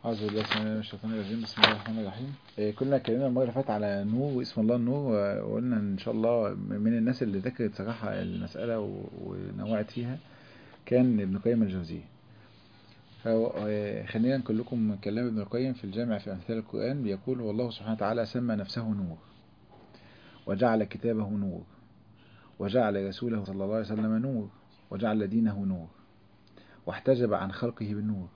أعوذ بالله السميع من الشيطان الرجيم بسم الله الرحمن الرحيم إيه، كنا اتكلمنا المرة اللي فاتت على نور واسم الله النور وقلنا إن شاء الله من الناس اللي ذكرت صراحة المسألة و- ونوعت فيها كان ابن قيم الجوزية فهو- إيه، خلينا نقول لكم كلام ابن القيم في الجامع في أمثال القرآن بيقول والله سبحانه وتعالى سمى نفسه نور وجعل كتابه نور وجعل رسوله صلى الله عليه وسلم نور وجعل دينه نور واحتجب عن خلقه بالنور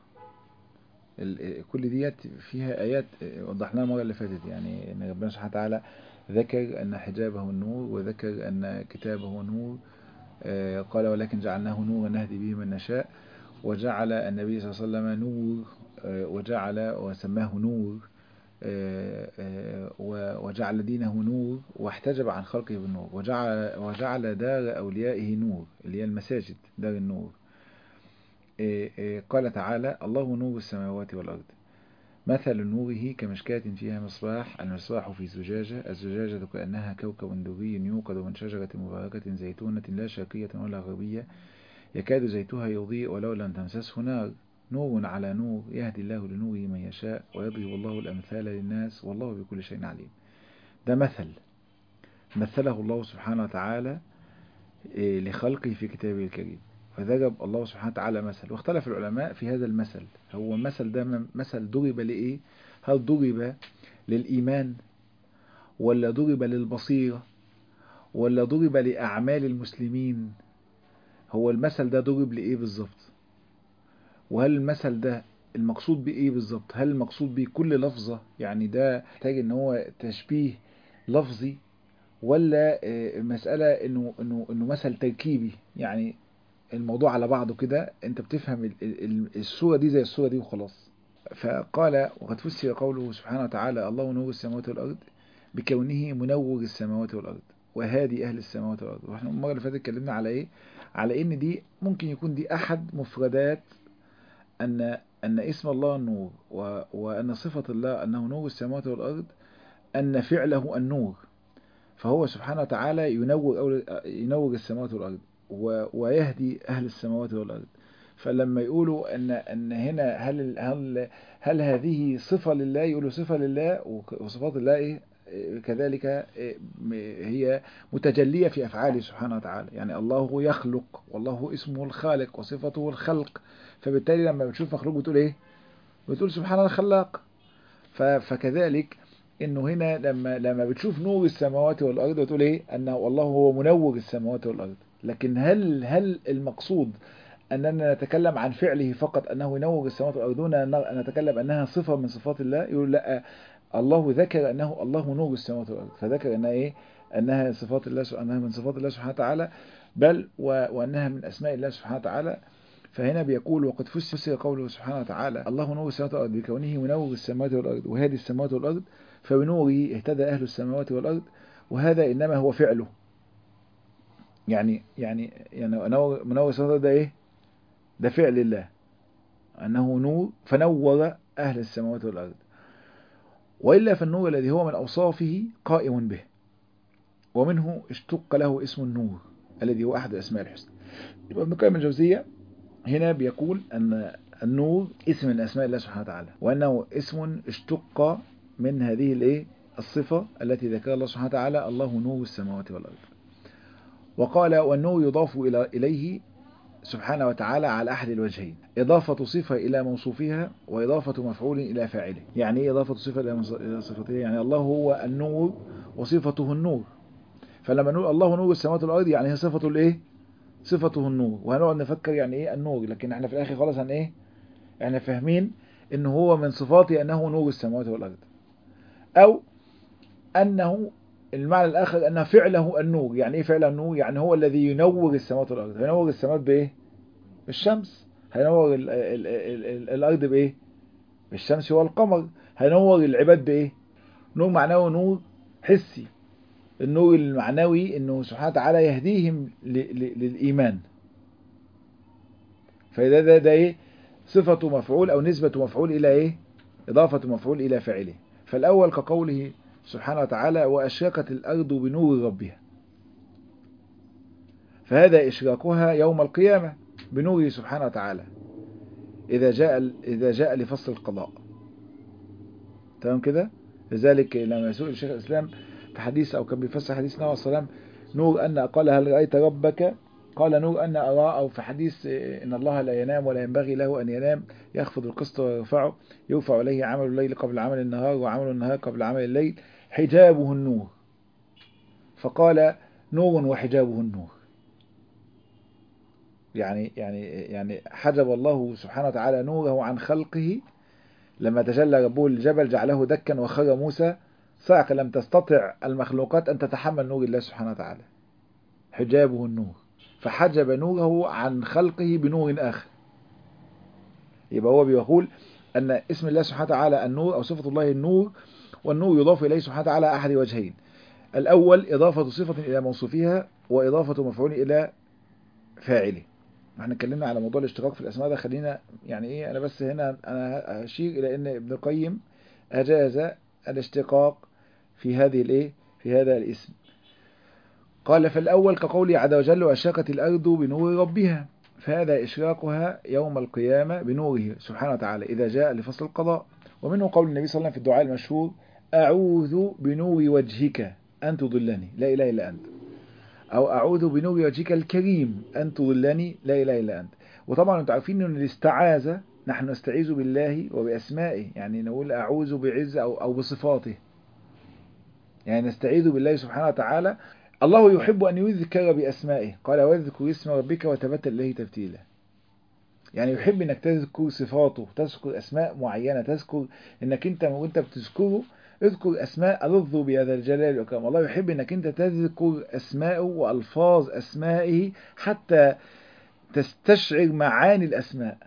ال- كل ديت فيها آيات وضحناها المرة اللي فاتت يعني إن ربنا سبحانه وتعالى ذكر أن حجابه النور وذكر أن كتابه نور آه، قال ولكن جعلناه نورا نهدي به من نشاء وجعل النبي صلى الله عليه وسلم نور آه، وجعل وسماه نور آه، آه، و- وجعل دينه نور واحتجب عن خلقه بالنور وجعل وجعل دار أوليائه نور اللي هي المساجد دار النور إيه إيه قال تعالى الله نور السماوات والأرض مثل نوره كمشكاة فيها مصباح المصباح في زجاجة الزجاجة كأنها كوكب دري يوقد من شجرة مباركة زيتونة لا شرقية ولا غربية يكاد زيتها يضيء ولو لم تمسسه نار نور على نور يهدي الله لنوره من يشاء ويضرب الله الأمثال للناس والله بكل شيء عليم ده مثل مثله الله سبحانه وتعالى إيه، لخلقه في كتابه الكريم فضرب الله سبحانه وتعالى مثل واختلف العلماء في هذا المثل هو المثل ده م- مثل ضرب لإيه هل ضرب للإيمان ولا ضرب للبصيرة ولا ضرب لأعمال المسلمين هو المثل ده ضرب لإيه بالظبط وهل المثل ده المقصود بإيه بالظبط هل المقصود بيه كل لفظة يعني ده محتاج ان هو تشبيه لفظي ولا آه، مسألة انه انه انه مثل تركيبي يعني الموضوع على بعضه كده انت بتفهم ال- ال- ال- الصورة دي زي الصورة دي وخلاص فقال وقد فسر قوله سبحانه وتعالى الله نور السماوات والأرض بكونه منور السماوات والأرض وهادي أهل السماوات والأرض واحنا المرة اللي فاتت اتكلمنا على ايه على ان دي ممكن يكون دي أحد مفردات أن أن اسم الله النور و- وأن صفة الله أنه نور السماوات والأرض أن فعله النور فهو سبحانه وتعالى ينور أول- ينور السماوات والأرض و- ويهدي أهل السماوات والأرض فلما يقولوا أن أن هنا هل هل هل هذه صفة لله يقولوا صفة لله وك- وصفات الله إيه إيه كذلك إيه م- هي متجلية في أفعاله سبحانه وتعالى يعني الله يخلق والله اسمه الخالق وصفته الخلق فبالتالي لما بتشوف مخلوق بتقول إيه بتقول سبحان الخلاق ف- فكذلك انه هنا لما لما بتشوف نور السماوات والارض بتقول ايه انه والله هو منور السماوات والارض لكن هل هل المقصود اننا نتكلم عن فعله فقط انه ينور السماوات والارض دون ان نتكلم انها صفه من صفات الله يقول لا الله ذكر انه الله نور السماوات والارض فذكر انها ايه انها صفات الله انها من صفات الله سبحانه وتعالى بل و- وانها من اسماء الله سبحانه وتعالى فهنا بيقول وقد فسر قوله سبحانه وتعالى الله نور السماوات والارض بكونه منور السماوات والارض وهادي السماوات والارض فبنوره اهتدى اهل السماوات والارض وهذا انما هو فعله يعني يعني يعني منور منور السماوات والارض ده ايه ده فعل الله انه نور فنور اهل السماوات والارض والا فالنور الذي هو من اوصافه قائم به ومنه اشتق له اسم النور الذي هو احد اسماء الحسنى يبقى ابن قيم الجوزيه هنا بيقول أن النور اسم من أسماء الله سبحانه وتعالى وأنه اسم اشتق من هذه الايه الصفة التي ذكرها الله سبحانه وتعالى الله نور السماوات والأرض وقال والنور يضاف إلى إليه سبحانه وتعالى على أحد الوجهين إضافة صفة إلى موصوفها وإضافة مفعول إلى فاعله يعني إيه إضافة صفة إلى مص- إلى صفتها يعني الله هو النور وصفته النور فلما نقول الله نور السماوات والأرض يعني هي صفة الإيه صفته النور وهنقعد نفكر يعني ايه النور لكن احنا في الاخر خلاص هن ايه احنا فاهمين ان هو من صفاته انه نور السماوات والارض او انه المعنى الاخر ان فعله النور يعني ايه فعل النور يعني هو الذي ينور السماوات والارض هينور السماوات بايه بالشمس هينور ال ال ال ال الارض بايه بالشمس والقمر هينور العباد بايه نور معنوي نور حسي النور المعنوي انه سبحانه وتعالى يهديهم ل- ل- للايمان فده ده ده ايه صفة مفعول او نسبة مفعول الى ايه اضافة مفعول الى فاعله فالاول كقوله سبحانه وتعالى واشرقت الارض بنور ربها فهذا اشراقها يوم القيامة بنوره سبحانه وتعالى اذا جاء اذا جاء لفصل القضاء تمام كده لذلك لما سئل شيخ الإسلام في حديث أو كان بيفسر حديث النبي صلى الله عليه وسلم نور أن قال هل رأيت ربك قال نور أن أرى أو في حديث إن الله لا ينام ولا ينبغي له أن ينام يخفض القسط ويرفعه يرفع إليه عمل الليل قبل عمل النهار وعمل النهار قبل عمل الليل حجابه النور فقال نور وحجابه النور يعني يعني يعني حجب الله سبحانه وتعالى نوره عن خلقه لما تجلى ربه الجبل جعله دكا وخر موسى صعق لم تستطع المخلوقات أن تتحمل نور الله سبحانه وتعالى حجابه النور فحجب نوره عن خلقه بنور آخر يبقى هو بيقول أن اسم الله سبحانه وتعالى النور أو صفة الله النور والنور يضاف إليه سبحانه وتعالى أحد وجهين الأول إضافة صفة إلى موصوفها وإضافة مفعول إلى فاعله احنا اتكلمنا على موضوع الاشتقاق في الأسماء ده خلينا يعني إيه أنا بس هنا أنا هشير إلى أن ابن القيم أجاز الاشتقاق في هذه الإيه في هذا الاسم قال فالأول كقوله عز وجل وأشرقت الأرض بنور ربها فهذا إشراقها يوم القيامة بنوره سبحانه وتعالى إذا جاء لفصل القضاء ومنه قول النبي صلى الله عليه وسلم في الدعاء المشهور أعوذ بنور وجهك أن تضلني لا إله إلا أنت أو أعوذ بنور وجهك الكريم أن تضلني لا إله إلا أنت وطبعا أنتم عارفين أن الاستعاذة نحن نستعيذ بالله وبأسمائه يعني نقول أعوذ بعز أو, أو بصفاته يعني نستعيذ بالله سبحانه وتعالى الله يحب أن يذكر بأسمائه قال واذكر اسم ربك وتبتل إليه تبتيلا يعني يحب انك تذكر صفاته تذكر اسماء معينة تذكر انك انت وانت بتذكره اذكر اسماء الظ بهذا الجلال والاكرام الله يحب انك انت تذكر اسماءه والفاظ اسمائه حتى تستشعر معاني الاسماء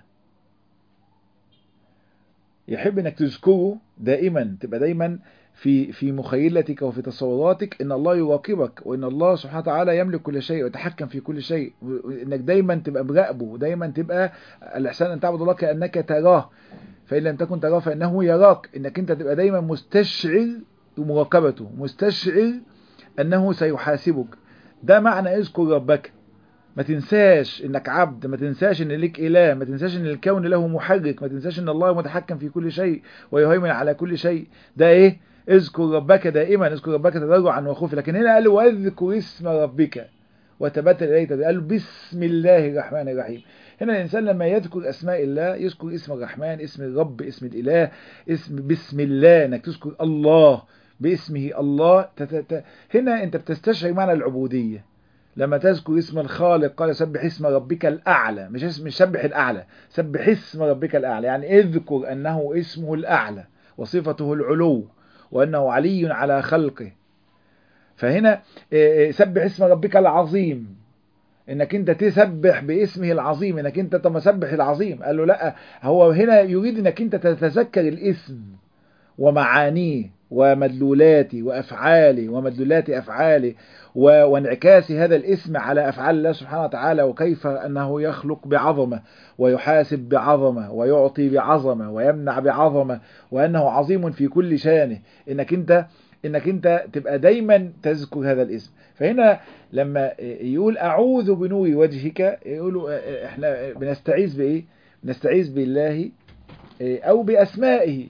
يحب انك تذكره دائما تبقى دايما في في مخيلتك وفي تصوراتك ان الله يراقبك وان الله سبحانه وتعالى يملك كل شيء ويتحكم في كل شيء انك دايما تبقى مراقبه ودايما تبقى الاحسان ان تعبد الله كانك تراه فان لم تكن تراه فانه يراك انك انت تبقى دايما مستشعر مراقبته مستشعر انه سيحاسبك ده معنى اذكر ربك ما تنساش انك عبد ما تنساش ان ليك اله ما تنساش ان الكون له محرك ما تنساش ان الله متحكم في كل شيء ويهيمن على كل شيء ده ايه اذكر ربك دائما اذكر ربك تضرعا وخوفا لكن هنا قال واذكر اسم ربك وتبتل اليه قال بسم الله الرحمن الرحيم هنا الانسان لما يذكر اسماء الله يذكر اسم الرحمن اسم الرب اسم الاله اسم بسم الله انك تذكر الله باسمه الله تتت... هنا انت بتستشعر معنى العبوديه لما تذكر اسم الخالق قال سبح اسم ربك الأعلى مش اسم مش سبح الأعلى سبح اسم ربك الأعلى يعني اذكر أنه اسمه الأعلى وصفته العلو وأنه علي على خلقه فهنا سبح اسم ربك العظيم انك انت تسبح باسمه العظيم انك انت تسبح العظيم قال له لا هو هنا يريد انك انت تتذكر الاسم ومعانيه ومدلولاته وافعاله ومدلولات افعاله وانعكاس هذا الاسم على افعال الله سبحانه وتعالى وكيف انه يخلق بعظمه ويحاسب بعظمه ويعطي بعظمه ويمنع بعظمه وانه عظيم في كل شانه انك انت انك انت تبقى دايما تذكر هذا الاسم فهنا لما يقول اعوذ بنور وجهك يقولوا احنا بنستعيذ بايه بنستعيذ بالله او باسمائه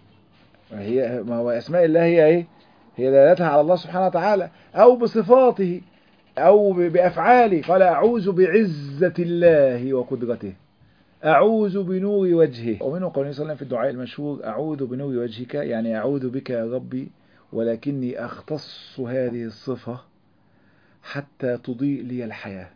هي ما هو اسماء الله هي ايه هي دلالتها على الله سبحانه وتعالى او بصفاته او بافعاله قال اعوذ بعزة الله وقدرته اعوذ بنور وجهه ومنه قول صلى الله في الدعاء المشهور اعوذ بنور وجهك يعني اعوذ بك يا ربي ولكني اختص هذه الصفة حتى تضيء لي الحياة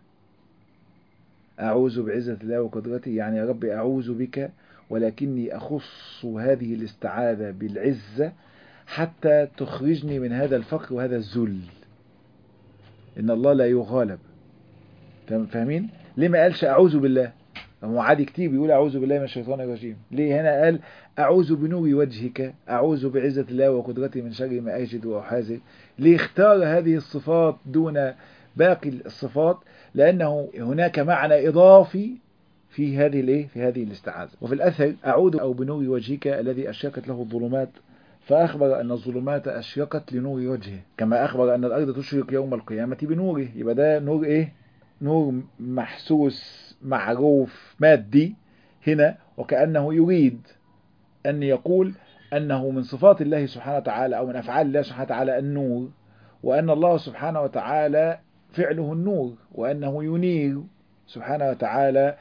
اعوذ بعزة الله وقدرته يعني يا ربي اعوذ بك ولكني أخص هذه الاستعاذة بالعزة حتى تخرجني من هذا الفقر وهذا الذل إن الله لا يغالب فاهمين؟ ليه ما قالش أعوذ بالله هو عادي كتير بيقول أعوذ بالله من الشيطان الرجيم ليه هنا قال أعوذ بنور وجهك أعوذ بعزة الله وقدرته من شر ما أجد وأحاذر ليه اختار هذه الصفات دون باقي الصفات لأنه هناك معنى إضافي في هذه الايه في هذه الاستعاذة وفي الأثر أعود أو بنور وجهك الذي أشرقت له الظلمات فأخبر أن الظلمات أشرقت لنور وجهه كما أخبر أن الأرض تشرق يوم القيامة بنوره يبقى ده نور إيه نور محسوس معروف مادي هنا وكأنه يريد أن يقول أنه من صفات الله سبحانه وتعالى أو من أفعال الله سبحانه وتعالى النور وأن الله سبحانه وتعالى فعله النور وأنه ينير سبحانه وتعالى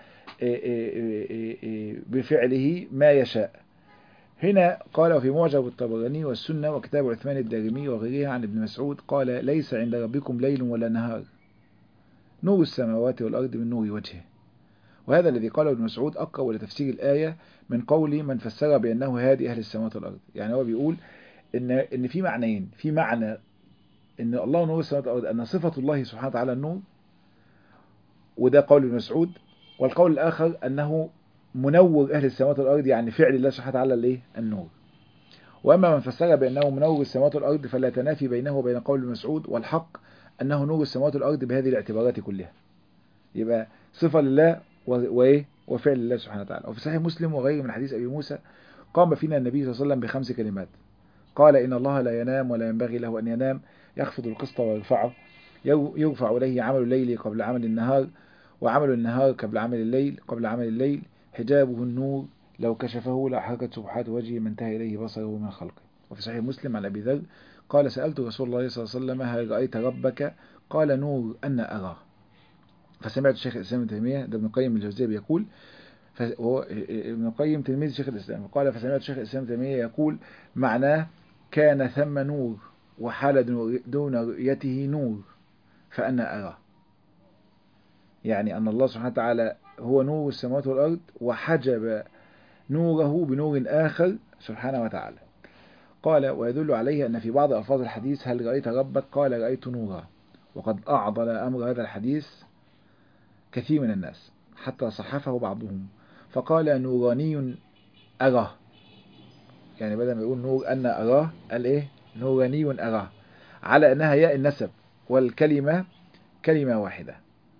بفعله ما يشاء هنا قال في معجب الطبراني والسنة وكتاب عثمان الدارمي وغيرها عن ابن مسعود قال ليس عند ربكم ليل ولا نهار نور السماوات والأرض من نور وجهه وهذا الذي قاله ابن مسعود أقرب لتفسير الآية من قول من فسر بأنه هادي أهل السماوات والأرض يعني هو بيقول إن, إن في معنيين في معنى إن الله نور السماوات والأرض أن صفة الله سبحانه وتعالى النور وده قول ابن مسعود والقول الآخر أنه منور أهل السماوات والأرض يعني فعل الله سبحانه وتعالى الايه النور وأما من فسر بأنه منور السماوات والأرض فلا تنافي بينه وبين قول ابن مسعود والحق أنه نور السماوات والأرض بهذه الاعتبارات كلها يبقى صفة لله وإيه وفعل الله سبحانه وتعالى وفي صحيح مسلم وغيره من حديث أبي موسى قام فينا النبي صلى الله عليه وسلم بخمس كلمات قال إن الله لا ينام ولا ينبغي له أن ينام يخفض القسط ويرفعه يرفع إليه عمل الليل قبل عمل النهار وعمل النهار قبل عمل الليل قبل عمل الليل حجابه النور لو كشفه لأحرقت سبحات وجهه ما انتهى إليه بصره من خلقه وفي صحيح مسلم عن أبي ذر قال سألت رسول الله صلى الله عليه وسلم هل رأيت ربك قال نور أن أراه فسمعت الشيخ الإسلام ابن تيمية ده ابن القيم الجوزية بيقول هو ابن القيم تلميذ شيخ الإسلام قال فسمعت الشيخ الإسلام ابن تيمية يقول معناه كان ثم نور وحال دون رؤيته نور فأنا أراه يعني أن الله سبحانه وتعالى هو نور السماوات والأرض وحجب نوره بنور آخر سبحانه وتعالى قال ويدل عليه أن في بعض ألفاظ الحديث هل رأيت ربك قال رأيت نورا وقد أعضل أمر هذا الحديث كثير من الناس حتى صحفه بعضهم فقال نوراني أراه يعني بدل ما يقول نور أن أراه قال إيه نوراني أراه على أنها ياء النسب والكلمة كلمة واحدة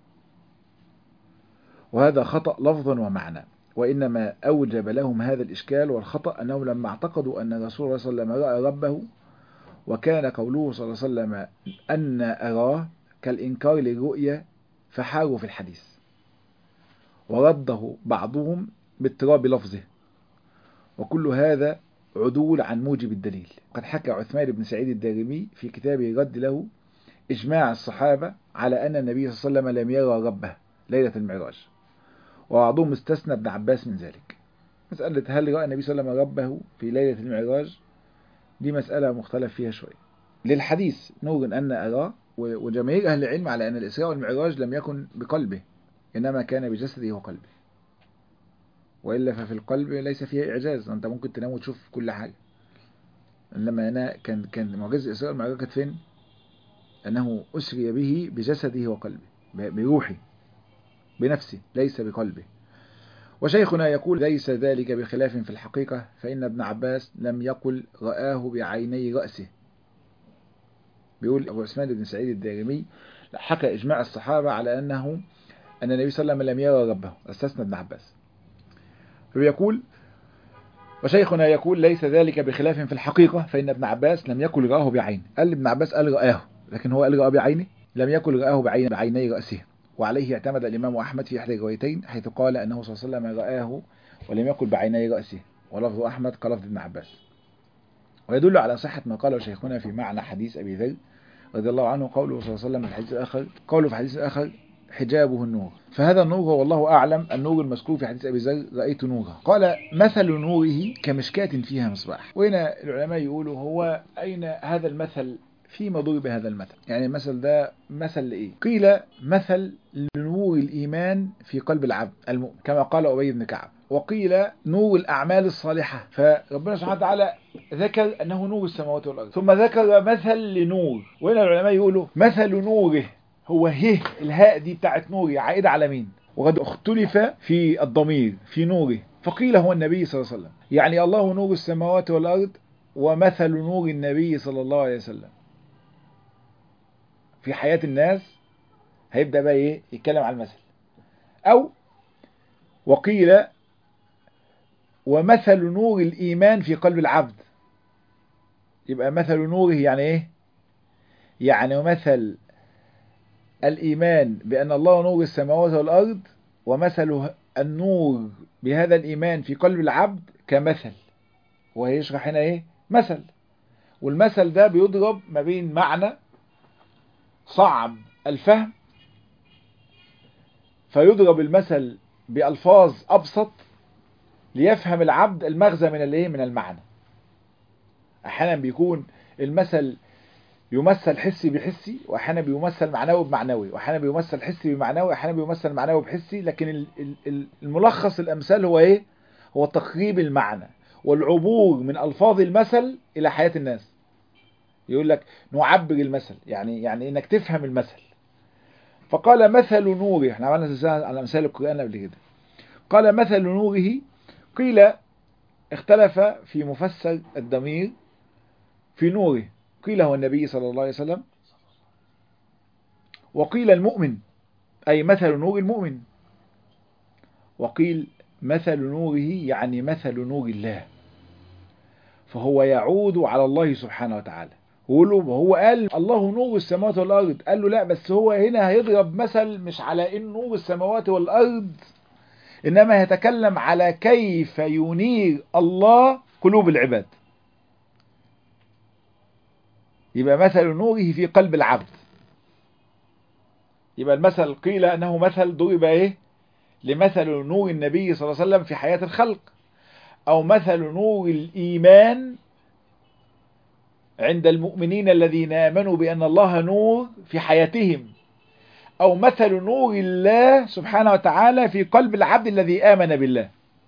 وهذا خطأ لفظا ومعنى وإنما أوجب لهم هذا الإشكال والخطأ أنهم لما اعتقدوا أن رسول الله صلى الله عليه وسلم رأى ربه وكان قوله صلى الله عليه وسلم أن أراه كالإنكار للرؤية فحاروا في الحديث ورده بعضهم باضطراب لفظه وكل هذا عدول عن موجب الدليل قد حكى عثمان بن سعيد الدارمي في كتابه رد له إجماع الصحابة على أن النبي صلى الله عليه وسلم لم يرى ربه ليلة المعراج وبعضهم استثنى ابن عباس من ذلك مسألة هل رأى النبي صلى الله عليه وسلم ربه في ليلة المعراج دي مسألة مختلف فيها شوية للحديث نور أن أراه وجماهير أهل العلم على أن الإسراء والمعراج لم يكن بقلبه إنما كان بجسده وقلبه وإلا ففي القلب ليس فيها إعجاز أنت ممكن تنام وتشوف كل حاجة إنما أنا كان كان معجزة الإسراء والمعراج كانت فين؟ أنه أسري به بجسده وقلبه بروحه بنفسه ليس بقلبه وشيخنا يقول ليس ذلك بخلاف في الحقيقة فإن ابن عباس لم يقل رآه بعيني رأسه بيقول أبو عثمان بن سعيد الدارمي حكى إجماع الصحابة على أنه أن النبي صلى الله عليه وسلم لم يرى ربه استثنى ابن عباس فبيقول وشيخنا يقول ليس ذلك بخلاف في الحقيقة فإن ابن عباس لم يقل رآه بعين قال ابن عباس قال رآه لكن هو قال رآه بعينه لم يقل رآه بعين بعيني رأسه وعليه اعتمد الإمام أحمد في إحدى الروايتين حيث قال أنه صلى الله عليه وسلم رآه ولم يقل بعيني رأسه ولفظ أحمد كلفظ ابن عباس ويدل على صحة ما قاله شيخنا في معنى حديث أبي ذر رضي الله عنه قوله صلى الله عليه وسلم في الحديث الآخر قوله في الحديث الآخر حجابه النور فهذا النور هو والله أعلم النور المذكور في حديث أبي ذر رأيت نورا قال مثل نوره كمشكاة فيها مصباح وهنا العلماء يقولوا هو أين هذا المثل فيما ضرب هذا المثل يعني المثل ده مثل لإيه قيل مثل لنور الإيمان في قلب العبد المؤمن كما قال أبي بن كعب وقيل نور الأعمال الصالحة فربنا سبحانه وتعالى ذكر أنه نور السماوات والأرض ثم ذكر مثل لنور وهنا العلماء يقولوا مثل نوره هو هه الهاء دي بتاعت نوري عائدة على مين وقد اختلف في الضمير في نوره فقيل هو النبي صلى الله عليه وسلم يعني الله نور السماوات والأرض ومثل نور النبي صلى الله عليه وسلم في حياة الناس هيبدأ بقى ايه يتكلم على المثل او وقيل ومثل نور الإيمان في قلب العبد يبقى مثل نوره يعني ايه يعني مثل الإيمان بأن الله نور السماوات والأرض ومثل النور بهذا الإيمان في قلب العبد كمثل وهيشرح هنا ايه مثل والمثل ده بيضرب ما بين معنى صعب الفهم فيضرب المثل بألفاظ أبسط ليفهم العبد المغزى من الايه من المعنى احيانا بيكون المثل يمثل حسي بحسي واحيانا بيمثل معنوي بمعنوي واحيانا بيمثل حسي بمعنوي واحيانا بيمثل معنوي بحسي لكن الملخص الامثال هو ايه هو تقريب المعنى والعبور من الفاظ المثل الى حياة الناس يقول لك نعبر المثل يعني يعني انك تفهم المثل فقال مثل نوره احنا عملنا سلسله على امثال القران قبل كده قال مثل نوره قيل اختلف في مفسر الضمير في نوره قيل هو النبي صلى الله عليه وسلم وقيل المؤمن أي مثل نور المؤمن وقيل مثل نوره يعني مثل نور الله فهو يعود على الله سبحانه وتعالى وهو قال الله نور السماوات والأرض قال له لا بس هو هنا هيضرب مثل مش على إن نور السماوات والأرض إنما يتكلم على كيف ينير الله قلوب العباد يبقى مثل نوره في قلب العبد يبقى المثل قيل أنه مثل ضرب إيه لمثل نور النبي صلى الله عليه وسلم في حياة الخلق أو مثل نور الإيمان عند المؤمنين الذين آمنوا بأن الله نور في حياتهم أو مثل نور الله سبحانه وتعالى في قلب العبد الذي آمن بالله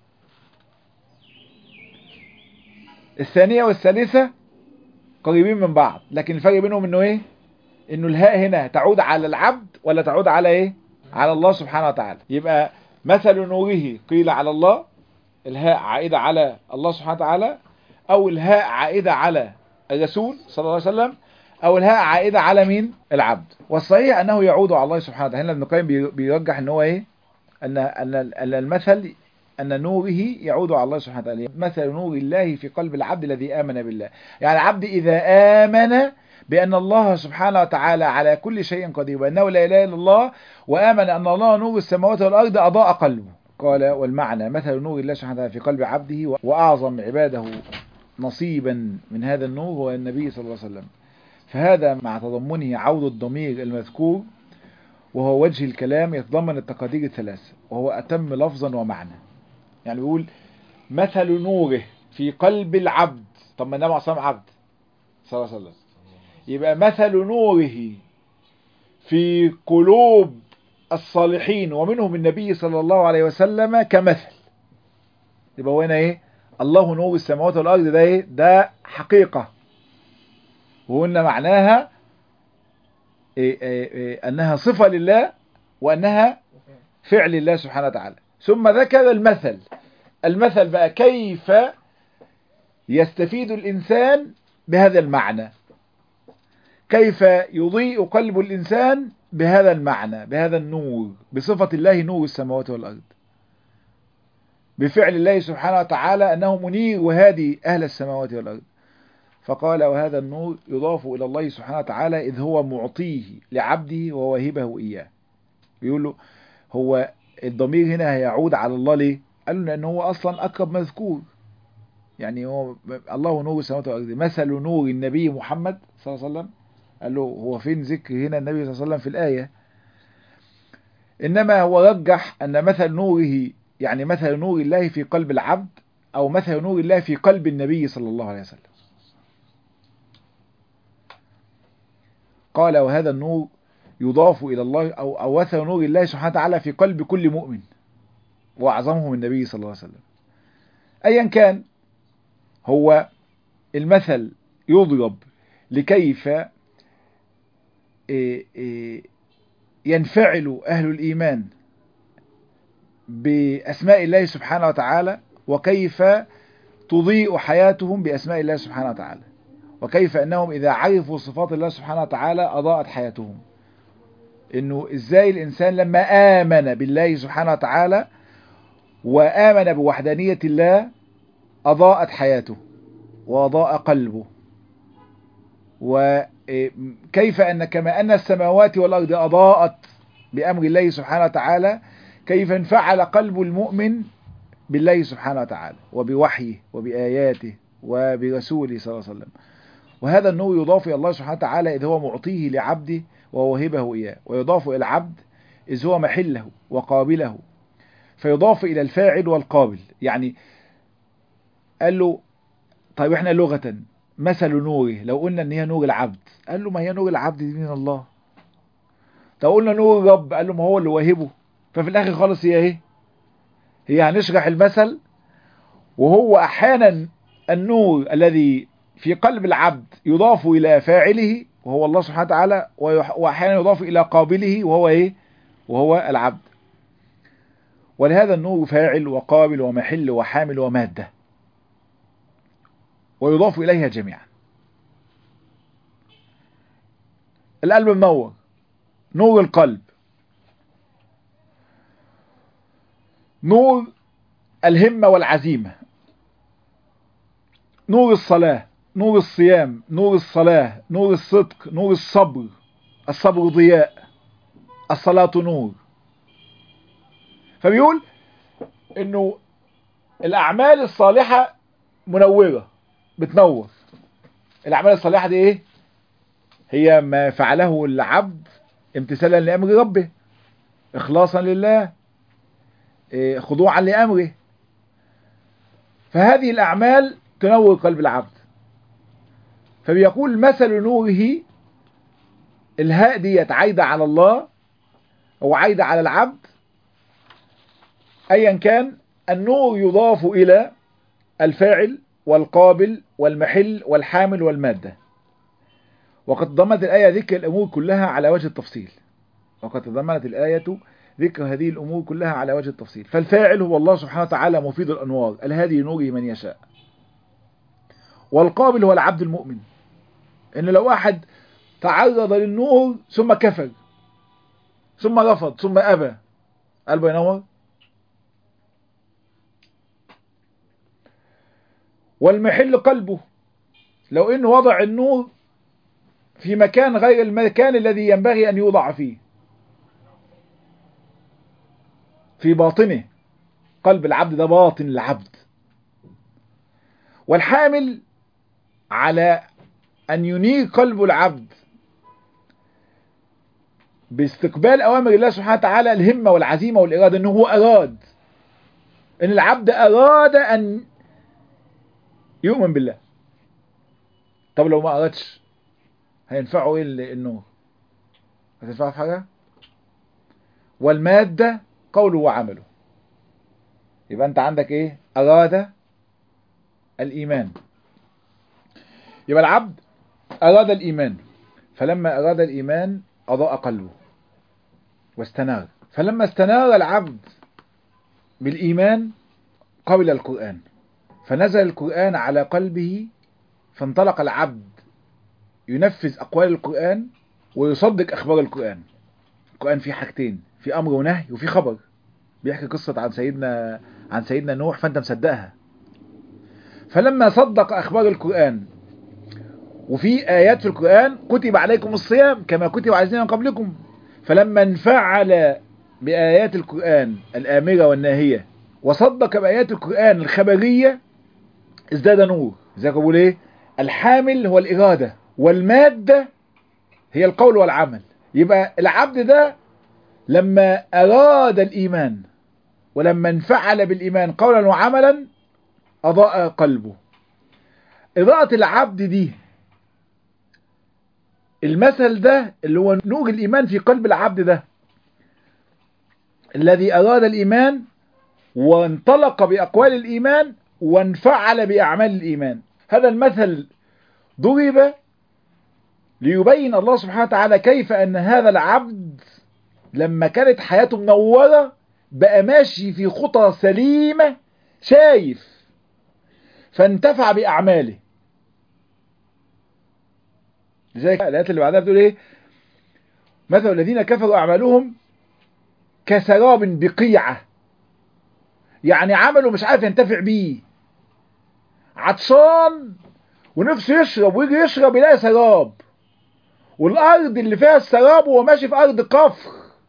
الثانية والثالثة قريبين من بعض لكن الفرق بينهم انه ايه انه الهاء هنا تعود على العبد ولا تعود على ايه على الله سبحانه وتعالى يبقى مثل نوره قيل على الله الهاء عائدة على الله سبحانه وتعالى او الهاء عائدة على الرسول صلى الله عليه وسلم او الهاء عائدة على مين العبد والصحيح انه يعود على الله سبحانه وتعالى هنا ابن القيم بيرجح ان هو ايه ان ان المثل أن نوره يعود على الله سبحانه وتعالى مثل نور الله في قلب العبد الذي آمن بالله يعني العبد إذا آمن بأن الله سبحانه وتعالى على كل شيء قدير وأنه لا إله إلا الله وآمن أن الله نور السماوات والأرض أضاء قلبه قال والمعنى مثل نور الله سبحانه وتعالى في قلب عبده وأعظم عباده نصيبا من هذا النور هو النبي صلى الله عليه وسلم فهذا مع تضمنه عود الضمير المذكور وهو وجه الكلام يتضمن التقادير الثلاث وهو أتم لفظا ومعنى يعني بيقول مثل نوره في قلب العبد طب ما النبي صلى عبد صلى الله عليه وسلم يبقى مثل نوره في قلوب الصالحين ومنهم النبي صلى الله عليه وسلم كمثل يبقى هو هنا ايه الله نور السماوات والارض ده ايه ده حقيقه وقلنا معناها إيه إيه إيه انها صفه لله وانها فعل الله سبحانه وتعالى ثم ذكر المثل المثل بقى كيف يستفيد الإنسان بهذا المعنى كيف يضيء قلب الإنسان بهذا المعنى بهذا النور بصفة الله نور السماوات والأرض بفعل الله سبحانه وتعالى أنه منير وهادي أهل السماوات والأرض فقال وهذا النور يضاف إلى الله سبحانه وتعالى إذ هو معطيه لعبده وواهبه إياه بيقول له هو الضمير هنا هيعود على الله ليه قال له لأنه هو أصلا أقرب مذكور يعني هو الله نور السماوات والأرض مثل نور النبي محمد صلى الله عليه وسلم قال له هو فين ذكر هنا النبي صلى الله عليه وسلم في الآية إنما هو رجح أن مثل نوره يعني مثل نور الله في قلب العبد أو مثل نور الله في قلب النبي صلى الله عليه وسلم قال وهذا النور يضاف إلى الله أو, أو مثل نور الله سبحانه وتعالى في قلب كل مؤمن وأعظمهم النبي صلى الله عليه وسلم أيا كان هو المثل يضرب لكيف ينفعل أهل الإيمان بأسماء الله سبحانه وتعالى وكيف تضيء حياتهم بأسماء الله سبحانه وتعالى وكيف أنهم إذا عرفوا صفات الله سبحانه وتعالى أضاءت حياتهم إنه إزاي الإنسان لما آمن بالله سبحانه وتعالى وآمن بوحدانية الله أضاءت حياته وأضاء قلبه وكيف أن كما أن السماوات والأرض أضاءت بأمر الله سبحانه وتعالى كيف انفعل قلب المؤمن بالله سبحانه وتعالى وبوحيه وبآياته وبرسوله صلى الله عليه وسلم وهذا النور يضاف إلى الله سبحانه وتعالى إذ هو معطيه لعبده ووهبه إياه ويضاف إلى العبد إذ هو محله وقابله فيضاف إلى الفاعل والقابل يعني قال له طيب احنا لغة مثل نوره لو قلنا ان هي نور العبد قال له ما هي نور العبد دي من الله لو قلنا نور الرب قال له ما هو اللي واهبه ففي الاخر خالص هي ايه هي هنشرح المثل وهو احيانا النور الذي في قلب العبد يضاف الى فاعله وهو الله سبحانه وتعالى واحيانا يضاف الى قابله وهو ايه وهو العبد ولهذا النور فاعل وقابل ومحل وحامل وماده ويضاف إليها جميعا القلب منور نور القلب نور الهمة والعزيمة نور الصلاة نور الصيام نور الصلاة نور الصدق نور الصبر الصبر ضياء الصلاة نور فبيقول انه الاعمال الصالحة منورة بتنور الاعمال الصالحه دي ايه هي ما فعله العبد امتثالا لامر ربه اخلاصا لله إيه خضوعا لامره فهذه الاعمال تنور قلب العبد فبيقول مثل نوره الهاء ديت عايده على الله او عايده على العبد ايا كان النور يضاف الى الفاعل والقابل والمحل والحامل والمادة وقد ضمنت الآية ذكر الأمور كلها على وجه التفصيل وقد تضمنت الآية ذكر هذه الأمور كلها على وجه التفصيل فالفاعل هو الله سبحانه وتعالى مفيد الأنوار الهادي نوره من يشاء والقابل هو العبد المؤمن إن لو واحد تعرض للنور ثم كفر ثم رفض ثم أبى قلبه ينور والمحل قلبه لو انه وضع النور في مكان غير المكان الذي ينبغي ان يوضع فيه في باطنه قلب العبد ده باطن العبد والحامل على ان ينير قلب العبد باستقبال اوامر الله سبحانه وتعالى الهمه والعزيمه والاراده انه هو اراد ان العبد اراد ان يؤمن بالله طب لو ما أردش هينفعه ايه النور هتنفعه في حاجة والمادة قوله وعمله يبقى انت عندك ايه أراد الإيمان يبقى العبد أراد الإيمان فلما أراد الإيمان أضاء قلبه واستنار فلما استنار العبد بالإيمان قبل القرآن فنزل القرآن على قلبه فانطلق العبد ينفذ أقوال القرآن ويصدق أخبار القرآن القرآن فيه حاجتين في أمر ونهي وفي خبر بيحكي قصة عن سيدنا عن سيدنا نوح فأنت مصدقها فلما صدق أخبار القرآن وفي آيات في القرآن كتب عليكم الصيام كما كتب على الذين من قبلكم فلما انفعل بآيات القرآن الآمرة والناهية وصدق بآيات القرآن الخبرية ازداد نور زي ما بقول ايه الحامل هو الإرادة والمادة هي القول والعمل يبقى العبد ده لما أراد الإيمان ولما انفعل بالإيمان قولا وعملا أضاء قلبه إضاءة العبد دي المثل ده اللي هو نور الإيمان في قلب العبد ده الذي أراد الإيمان وانطلق بأقوال الإيمان وانفعل بأعمال الإيمان هذا المثل ضرب ليبين الله سبحانه وتعالى كيف أن هذا العبد لما كانت حياته منورة بقى ماشي في خطى سليمة شايف فانتفع بأعماله لذلك الآيات اللي بعدها بتقول إيه مثل الذين كفروا أعمالهم كسراب بقيعة يعني عمله مش عارف ينتفع بيه عطشان ونفسه يشرب ويجي يشرب يلاقي سراب والارض اللي فيها السراب وهو ماشي في ارض قفر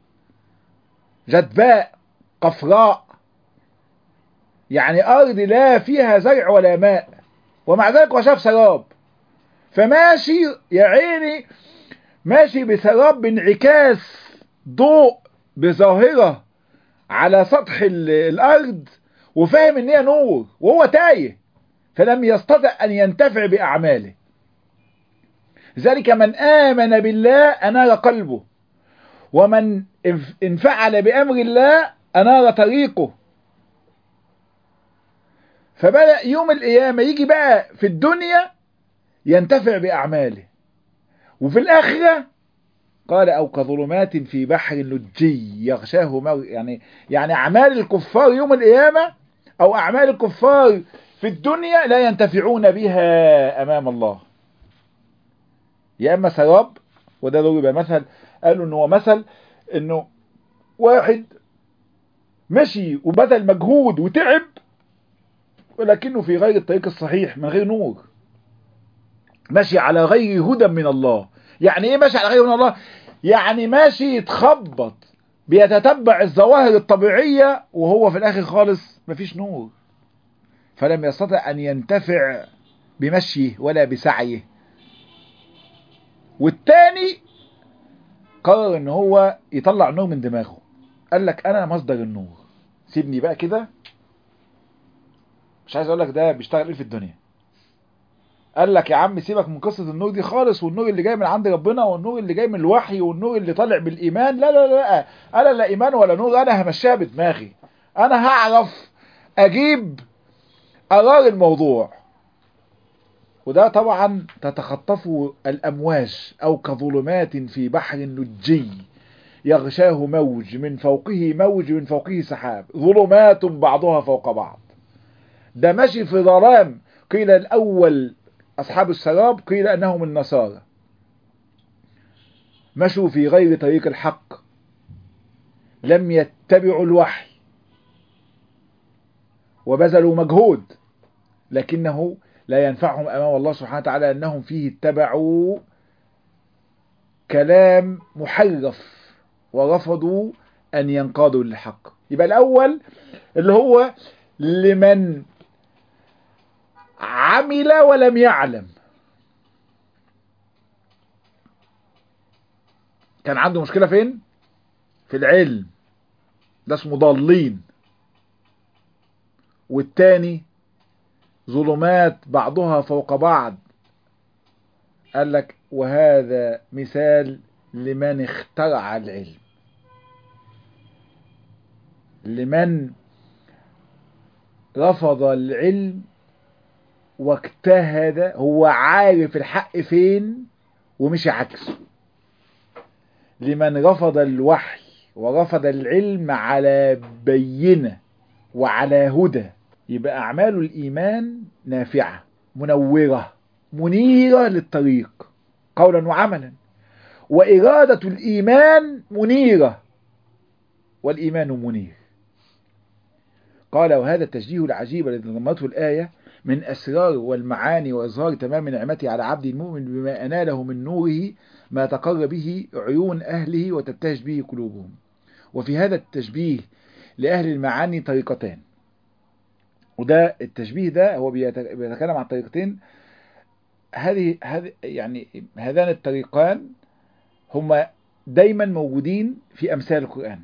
جدباء قفراء يعني ارض لا فيها زرع ولا ماء ومع ذلك هو شاف سراب فماشي يا عيني ماشي بسراب بانعكاس ضوء بظاهرة على سطح الأرض وفاهم ان هي نور وهو تايه فلم يستطع أن ينتفع بأعماله ذلك من آمن بالله أنار قلبه ومن انفعل بأمر الله أنار طريقه فبدأ يوم القيامة يجي بقى في الدنيا ينتفع بأعماله وفي الآخرة قال أو كظلمات في بحر لجي يغشاه موج يعني يعني أعمال الكفار يوم القيامة أو أعمال الكفار في الدنيا لا ينتفعون بها أمام الله يا إما سراب وده ضرب مثل قالوا إن هو مثل إنه واحد مشي وبذل مجهود وتعب ولكنه في غير الطريق الصحيح من غير نور ماشي على غير هدى من الله يعني ايه ماشي على غير من الله يعني ماشي يتخبط بيتتبع الظواهر الطبيعية وهو في الاخر خالص مفيش نور فلم يستطع ان ينتفع بمشيه ولا بسعيه والتاني قرر ان هو يطلع النور من دماغه قال لك انا مصدر النور سيبني بقى كده مش عايز اقول لك ده بيشتغل ايه في الدنيا قال لك يا عم سيبك من قصة النور دي خالص والنور اللي جاي من عند ربنا والنور اللي جاي من الوحي والنور اللي طالع بالإيمان لا لا لا أنا لا إيمان ولا نور أنا همشيها بدماغي أنا هعرف أجيب قرار الموضوع وده طبعا تتخطفه الأمواج أو كظلمات في بحر لجي يغشاه موج من فوقه موج من فوقه سحاب ظلمات بعضها فوق بعض ده ماشي في ظلام قيل الأول أصحاب السراب قيل أنهم النصارى مشوا في غير طريق الحق لم يتبعوا الوحي وبذلوا مجهود لكنه لا ينفعهم أمام الله سبحانه وتعالى أنهم فيه اتبعوا كلام محرف ورفضوا أن ينقادوا للحق يبقى الأول اللي هو لمن عمل ولم يعلم كان عنده مشكلة فين في العلم ده اسمه ضالين والتاني ظلمات بعضها فوق بعض قال لك وهذا مثال لمن اخترع العلم لمن رفض العلم واجتهد هو عارف الحق فين ومشي عكسه لمن رفض الوحي ورفض العلم على بينة وعلى هدى يبقى أعمال الإيمان نافعة منورة منيرة للطريق قولا وعملا وإرادة الإيمان منيرة والإيمان منير قال وهذا التشبيه العجيب الذي ضمته الآية من أسرار والمعاني وإظهار تمام نعمته على عبد المؤمن بما أناله من نوره ما تقر به عيون أهله وتبتهج به قلوبهم وفي هذا التشبيه لأهل المعاني طريقتان وده التشبيه ده هو بيتكلم عن طريقتين هذه هذه يعني هذان الطريقان هما دايما موجودين في أمثال القرآن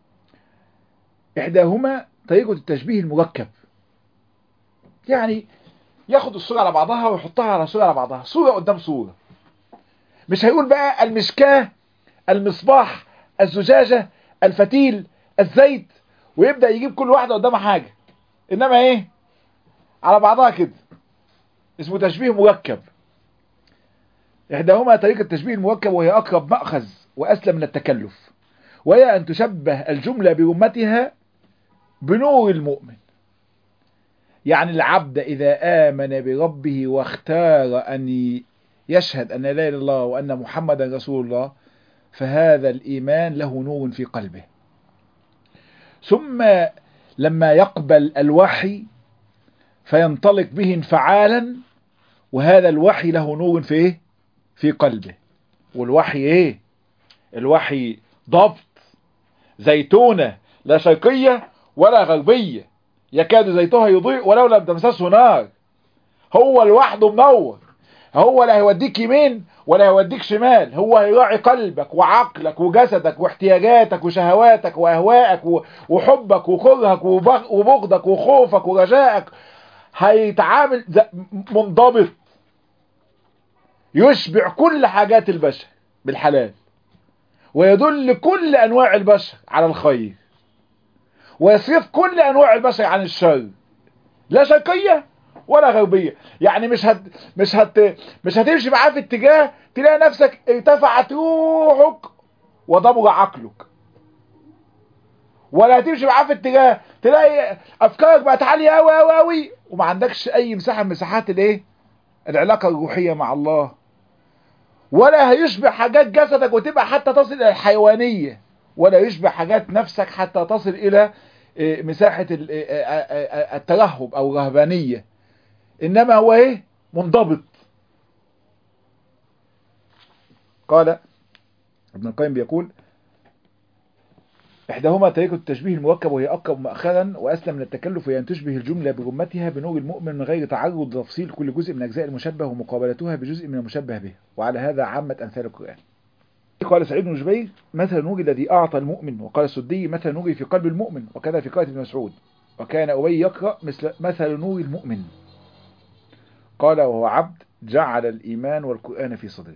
إحداهما طريقة التشبيه المركب يعني ياخد الصورة على بعضها ويحطها على صورة على بعضها صورة قدام صورة مش هيقول بقى المشكاة المصباح الزجاجة الفتيل الزيت ويبدأ يجيب كل واحدة قدامها حاجة إنما إيه على بعضها كده اسمه تشبيه مركب إحداهما طريقة التشبيه المركب وهي أقرب مأخذ وأسلم من التكلف وهي أن تشبه الجملة برمتها بنور المؤمن يعني العبد إذا آمن بربه واختار أن يشهد أن لا إله إلا الله وأن محمدا رسول الله فهذا الإيمان له نور في قلبه ثم لما يقبل الوحي فينطلق به انفعالا وهذا الوحي له نور في إيه؟ في قلبه والوحي ايه الوحي ضبط زيتونة لا شرقية ولا غربية يكاد زيتها يضيء ولو لم تمسسه نار هو لوحده منور هو لا هيوديك يمين ولا هيوديك شمال هو هيراعي قلبك وعقلك وجسدك واحتياجاتك وشهواتك واهوائك وحبك وكرهك وبغضك وخوفك ورجائك هيتعامل منضبط يشبع كل حاجات البشر بالحلال ويدل كل انواع البشر على الخير ويصرف كل انواع البشر عن الشر لا شرقيه ولا غربيه يعني مش هت مش هت مش هتمشي معاه في اتجاه تلاقي نفسك ارتفعت روحك وضمر عقلك ولا هتمشي معاه في اتجاه تلاقي افكارك بقت عاليه قوي قوي قوي وما عندكش اي مساحه من مساحات الايه العلاقه الروحيه مع الله ولا هيشبع حاجات جسدك وتبقى حتى تصل الى الحيوانيه ولا يشبع حاجات نفسك حتى تصل الى مساحه الترهب او الرهبانيه انما هو ايه منضبط قال ابن القيم بيقول إحداهما طريقة التشبيه المركب وهي أقرب مأخرا وأسلم من التكلف وهي أن تشبه الجملة برمتها بنور المؤمن من غير تعرض لتفصيل كل جزء من أجزاء المشبه ومقابلتها بجزء من المشبه به وعلى هذا عامة أمثال القرآن قال سعيد بن جبير مثل النور الذي أعطى المؤمن وقال السدي مثل النور في قلب المؤمن وكذا في قراءة ابن مسعود وكان أبي يقرأ مثل مثل نور المؤمن قال وهو عبد جعل الإيمان والقرآن في صدره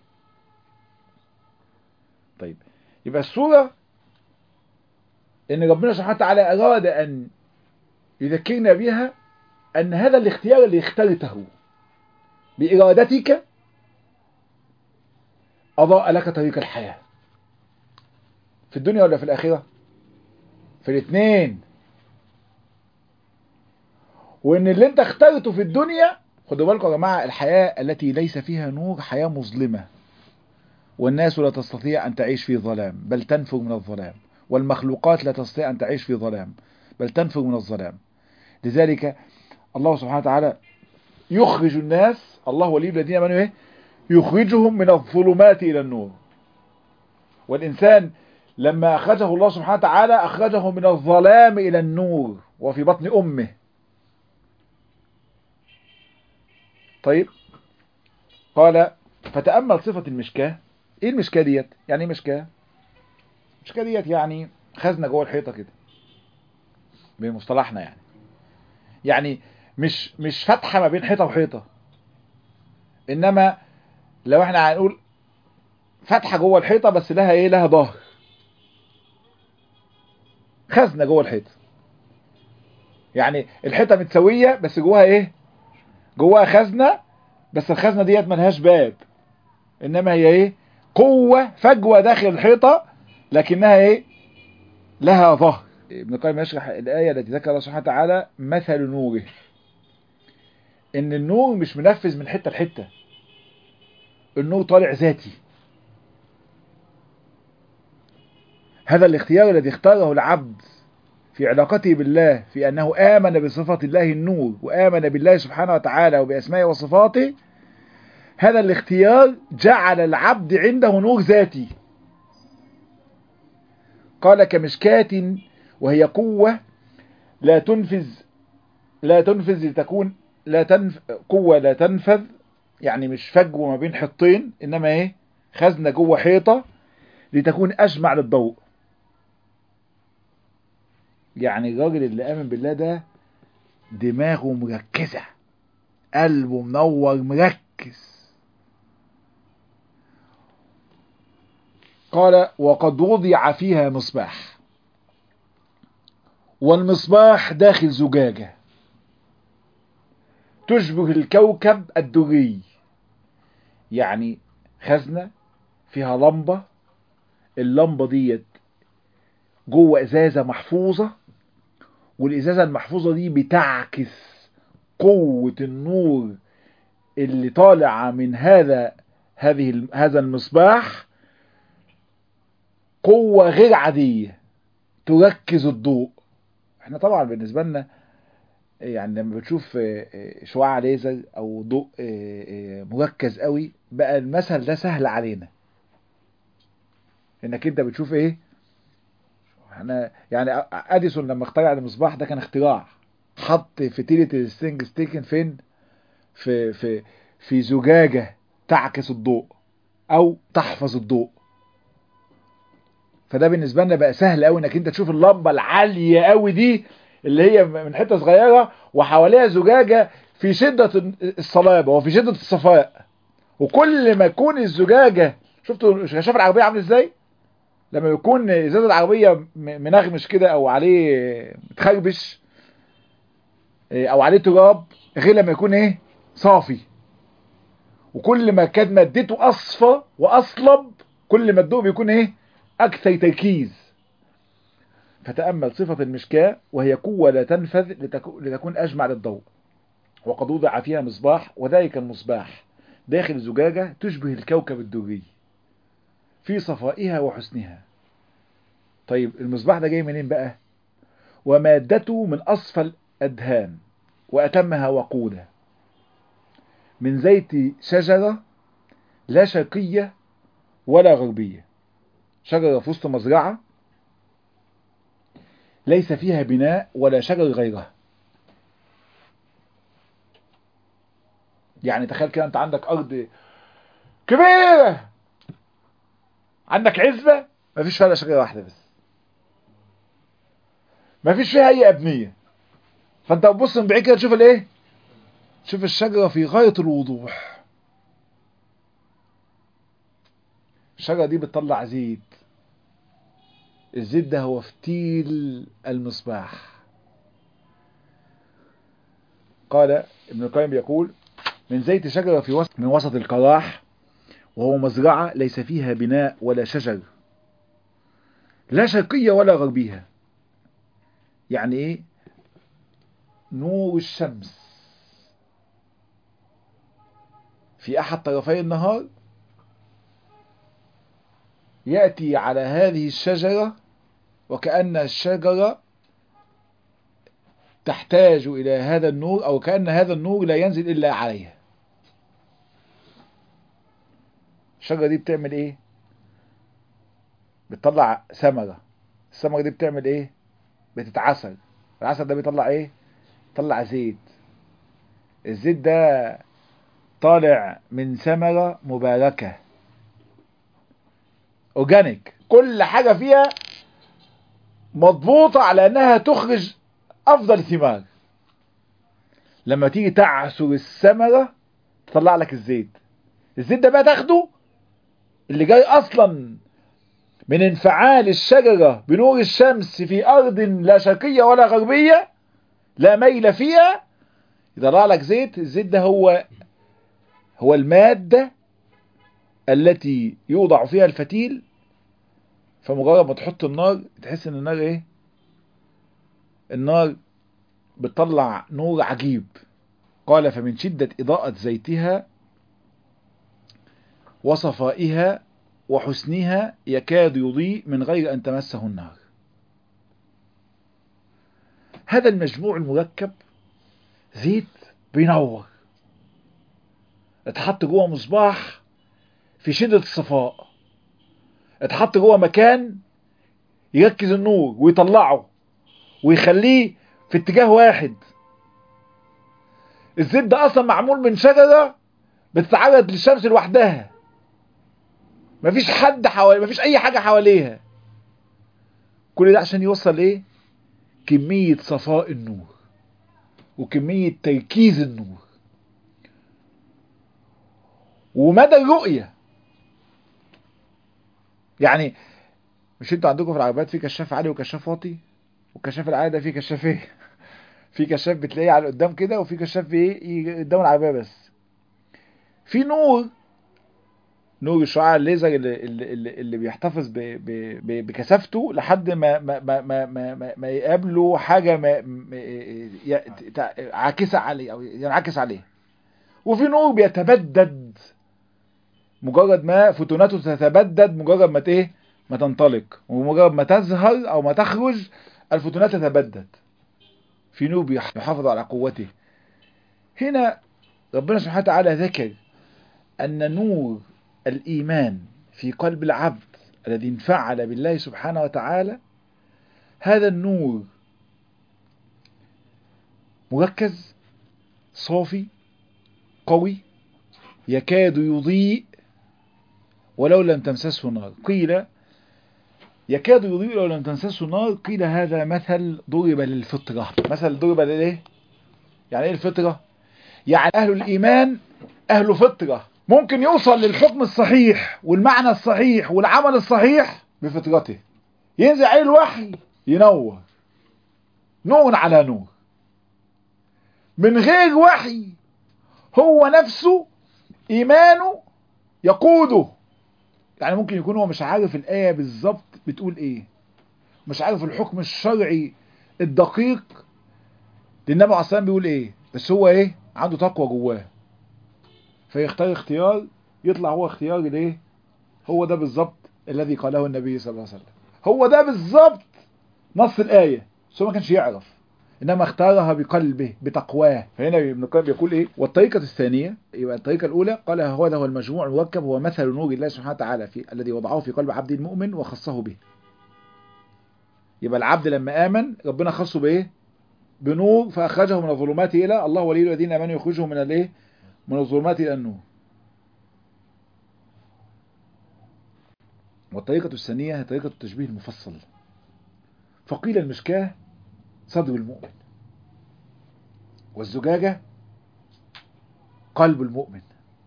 طيب يبقى السورة ان ربنا سبحانه وتعالى اراد ان يذكرنا بها ان هذا الاختيار اللي اخترته بارادتك اضاء لك طريق الحياة في الدنيا ولا في الاخرة في الاثنين وان اللي انت اخترته في الدنيا خدوا بالكم يا جماعة الحياة التي ليس فيها نور حياة مظلمة والناس لا تستطيع ان تعيش في ظلام بل تنفر من الظلام والمخلوقات لا تستطيع أن تعيش في ظلام بل تنفر من الظلام لذلك الله سبحانه وتعالى يخرج الناس الله ولي الذين امنوا ايه يخرجهم من الظلمات إلى النور والإنسان لما أخرجه الله سبحانه وتعالى أخرجه من الظلام إلى النور وفي بطن أمه طيب قال فتأمل صفة المشكاة ايه المشكاة ديت يعني ايه مشكاة المشكاة ديت يعني خزنة جوه الحيطة كده بمصطلحنا يعني يعني مش مش فتحة ما بين حيطة وحيطة انما لو احنا هنقول فتحة جوه الحيطة بس لها ايه لها ظهر خزنة جوه الحيطة يعني الحيطة متسوية بس جواها ايه جواها خزنة بس الخزنة ديت ملهاش باب انما هي ايه قوة فجوة داخل الحيطة لكنها ايه لها ظهر ابن القيم يشرح الآية التي ذكر الله سبحانه وتعالى مثل نوره ان النور مش منفذ من حتة لحتة النور طالع ذاتي هذا الاختيار الذي اختاره العبد في علاقته بالله في أنه آمن بصفة الله النور وآمن بالله سبحانه وتعالى وبأسمائه وصفاته هذا الاختيار جعل العبد عنده نور ذاتي قال كمشكاة وهي قوة لا تنفذ لا تنفذ لتكون لا تنف قوة لا تنفذ يعني مش فجوة ما بين حطين إنما إيه خزنة جوه حيطة لتكون أجمع للضوء يعني الراجل اللي آمن بالله ده دماغه مركزة قلبه منور مركز قال وقد وضع فيها مصباح والمصباح داخل زجاجة تشبه الكوكب الدري يعني خزنة فيها لمبة اللمبة ديت جوه ازازة محفوظة والازازة المحفوظة دي بتعكس قوة النور اللي طالع من هذا هذه هذا المصباح قوة غير عادية تركز الضوء احنا طبعا بالنسبة لنا يعني لما بتشوف شعاع ليزر او ضوء مركز قوي بقى المثل ده سهل علينا انك انت بتشوف ايه احنا يعني اديسون لما اخترع المصباح ده كان اختراع حط فتيلة الستينج ستيكن فين في في في زجاجة تعكس الضوء او تحفظ الضوء فده بالنسبة لنا بقى سهل قوي انك انت تشوف اللمبة العالية قوي دي اللي هي من حتة صغيرة وحواليها زجاجة في شدة الصلابة وفي شدة الصفاء وكل ما يكون الزجاجة شفتوا شاف العربية عامل ازاي لما يكون ازاز العربية منغمش كده او عليه متخربش او عليه تراب غير لما يكون ايه صافي وكل ما كانت مادته اصفى واصلب كل ما الضوء بيكون ايه اكثر تركيز فتأمل صفة المشكاة وهي قوة لا تنفذ لتكون أجمع للضوء وقد وضع فيها مصباح وذلك المصباح داخل زجاجة تشبه الكوكب الدري في صفائها وحسنها طيب المصباح ده جاي منين بقى ومادته من أصفى الأدهان وأتمها وقودا من زيت شجرة لا شرقية ولا غربية شجرة في وسط مزرعة ليس فيها بناء ولا شجر غيرها يعني تخيل كده انت عندك ارض كبيرة عندك عزبة مفيش فيها شجرة واحدة بس مفيش فيها اي ابنية فانت بتبص من بعيد كده تشوف الايه تشوف الشجرة في غاية الوضوح الشجرة دي بتطلع زيت الزيت ده هو فتيل المصباح قال ابن القيم يقول من زيت شجرة في وسط من وسط القراح وهو مزرعة ليس فيها بناء ولا شجر لا شرقية ولا غربية يعني ايه نور الشمس في احد طرفي النهار يأتي على هذه الشجرة وكأن الشجرة تحتاج إلى هذا النور أو كأن هذا النور لا ينزل إلا عليها الشجرة دي بتعمل إيه بتطلع ثمرة الثمرة دي بتعمل إيه بتتعسل العسل ده بيطلع إيه طلع زيت الزيت ده طالع من ثمرة مباركة اورجانيك كل حاجة فيها مضبوطة على انها تخرج افضل ثمار لما تيجي تعصر الثمرة تطلع لك الزيت الزيت ده بقى تاخده اللي جاي اصلا من انفعال الشجرة بنور الشمس في ارض لا شرقية ولا غربية لا ميل فيها يطلع لك زيت الزيت ده هو هو المادة التي يوضع فيها الفتيل فمجرد ما تحط النار تحس ان النار ايه النار بتطلع نور عجيب قال فمن شدة إضاءة زيتها وصفائها وحسنها يكاد يضيء من غير أن تمسه النار هذا المجموع المركب زيت بينور اتحط جوه مصباح في شدة الصفاء اتحط جوه مكان يركز النور ويطلعه ويخليه في اتجاه واحد الزيت ده اصلا معمول من شجرة بتتعرض للشمس لوحدها مفيش حد حوالي مفيش اي حاجة حواليها كل ده عشان يوصل ايه كمية صفاء النور وكمية تركيز النور ومدى الرؤية يعني مش انتوا عندكم في العربيات في كشاف عالي وكشاف واطي والكشاف العالي ده فيه كشاف ايه في كشاف بتلاقيه على قدام كده وفي كشاف ايه قدام العربية بس في نور نور الشعاع الليزر اللي, اللي, اللي بيحتفظ ب ب ب بكثافته لحد ما ما ما ما, ما, ما يقابله حاجة ما عاكسة عليه او ينعكس عليه وفي نور بيتبدد مجرد ما فوتوناته تتبدد مجرد ما ايه ما تنطلق ومجرد ما تظهر او ما تخرج الفوتونات تتبدد في نور بيحافظ على قوته هنا ربنا سبحانه وتعالى ذكر ان نور الايمان في قلب العبد الذي انفعل بالله سبحانه وتعالى هذا النور مركز صافي قوي يكاد يضيء ولو لم تمسسه نار قيل يكاد يضيء لو لم تمسسه نار قيل هذا مثل ضرب للفطرة مثل ضرب للايه يعني ايه الفطرة يعني اهل الايمان اهل فطرة ممكن يوصل للحكم الصحيح والمعنى الصحيح والعمل الصحيح بفطرته ينزل عليه الوحي ينور نور على نور من غير وحي هو نفسه ايمانه يقوده يعني ممكن يكون هو مش عارف الآية بالظبط بتقول ايه مش عارف الحكم الشرعي الدقيق للنبي عليه الصلاة بيقول ايه بس هو ايه عنده تقوى جواه فيختار اختيار يطلع هو اختيار الايه هو ده بالظبط الذي قاله النبي صلى الله عليه وسلم هو ده بالظبط نص الآية بس هو ما كانش يعرف انما اختارها بقلبه بتقواه فهنا ابن القيم بيقول ايه والطريقه الثانيه يبقى الطريقه الاولى قال هو ده هو المجموع المركب هو مثل نور الله سبحانه وتعالى في الذي وضعه في قلب عبد المؤمن وخصه به يبقى العبد لما امن ربنا خصه بايه بنور فاخرجه من الظلمات الى الله ولي الذين امنوا يخرجهم من الايه من الظلمات الى النور والطريقه الثانيه هي طريقه التشبيه المفصل فقيل المشكاه صدر المؤمن والزجاجة قلب المؤمن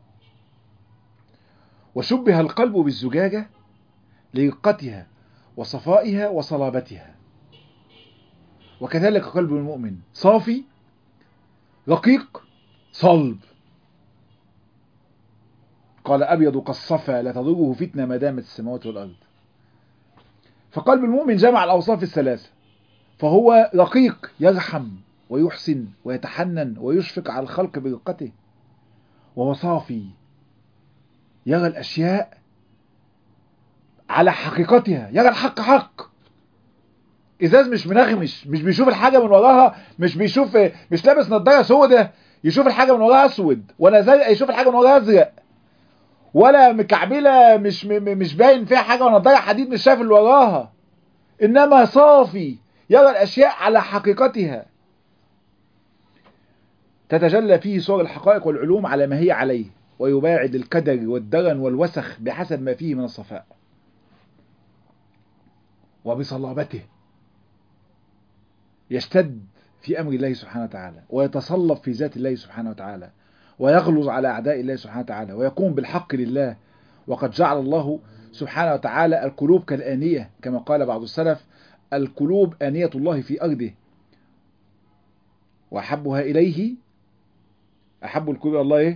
وشبه القلب بالزجاجة لرقتها وصفائها وصلابتها وكذلك قلب المؤمن صافي رقيق صلب قال أبيض كالصفا لا تضره فتنة ما دامت السماوات والأرض فقلب المؤمن جمع الأوصاف الثلاثة فهو رقيق يرحم ويحسن ويتحنن ويشفق على الخلق برقته وهو صافي يرى الأشياء على حقيقتها يرى الحق حق إزاز مش منغمش مش بيشوف الحاجة من وراها مش بيشوف مش لابس نظارة سودة يشوف الحاجة من وراها أسود ولا زرق يشوف الحاجة من وراها أزرق ولا مكعبلة مش مش باين فيها حاجة ونظارة حديد مش شايف اللي وراها إنما صافي يرى الأشياء على حقيقتها تتجلى فيه صور الحقائق والعلوم على ما هي عليه ويباعد الكدر والدرن والوسخ بحسب ما فيه من الصفاء وبصلابته يشتد في أمر الله سبحانه وتعالى ويتصلب في ذات الله سبحانه وتعالى ويغلظ على أعداء الله سبحانه وتعالى ويقوم بالحق لله وقد جعل الله سبحانه وتعالى القلوب كالآنية كما قال بعض السلف القلوب آنية الله في أرضه وأحبها إليه أحب القلوب الله إيه؟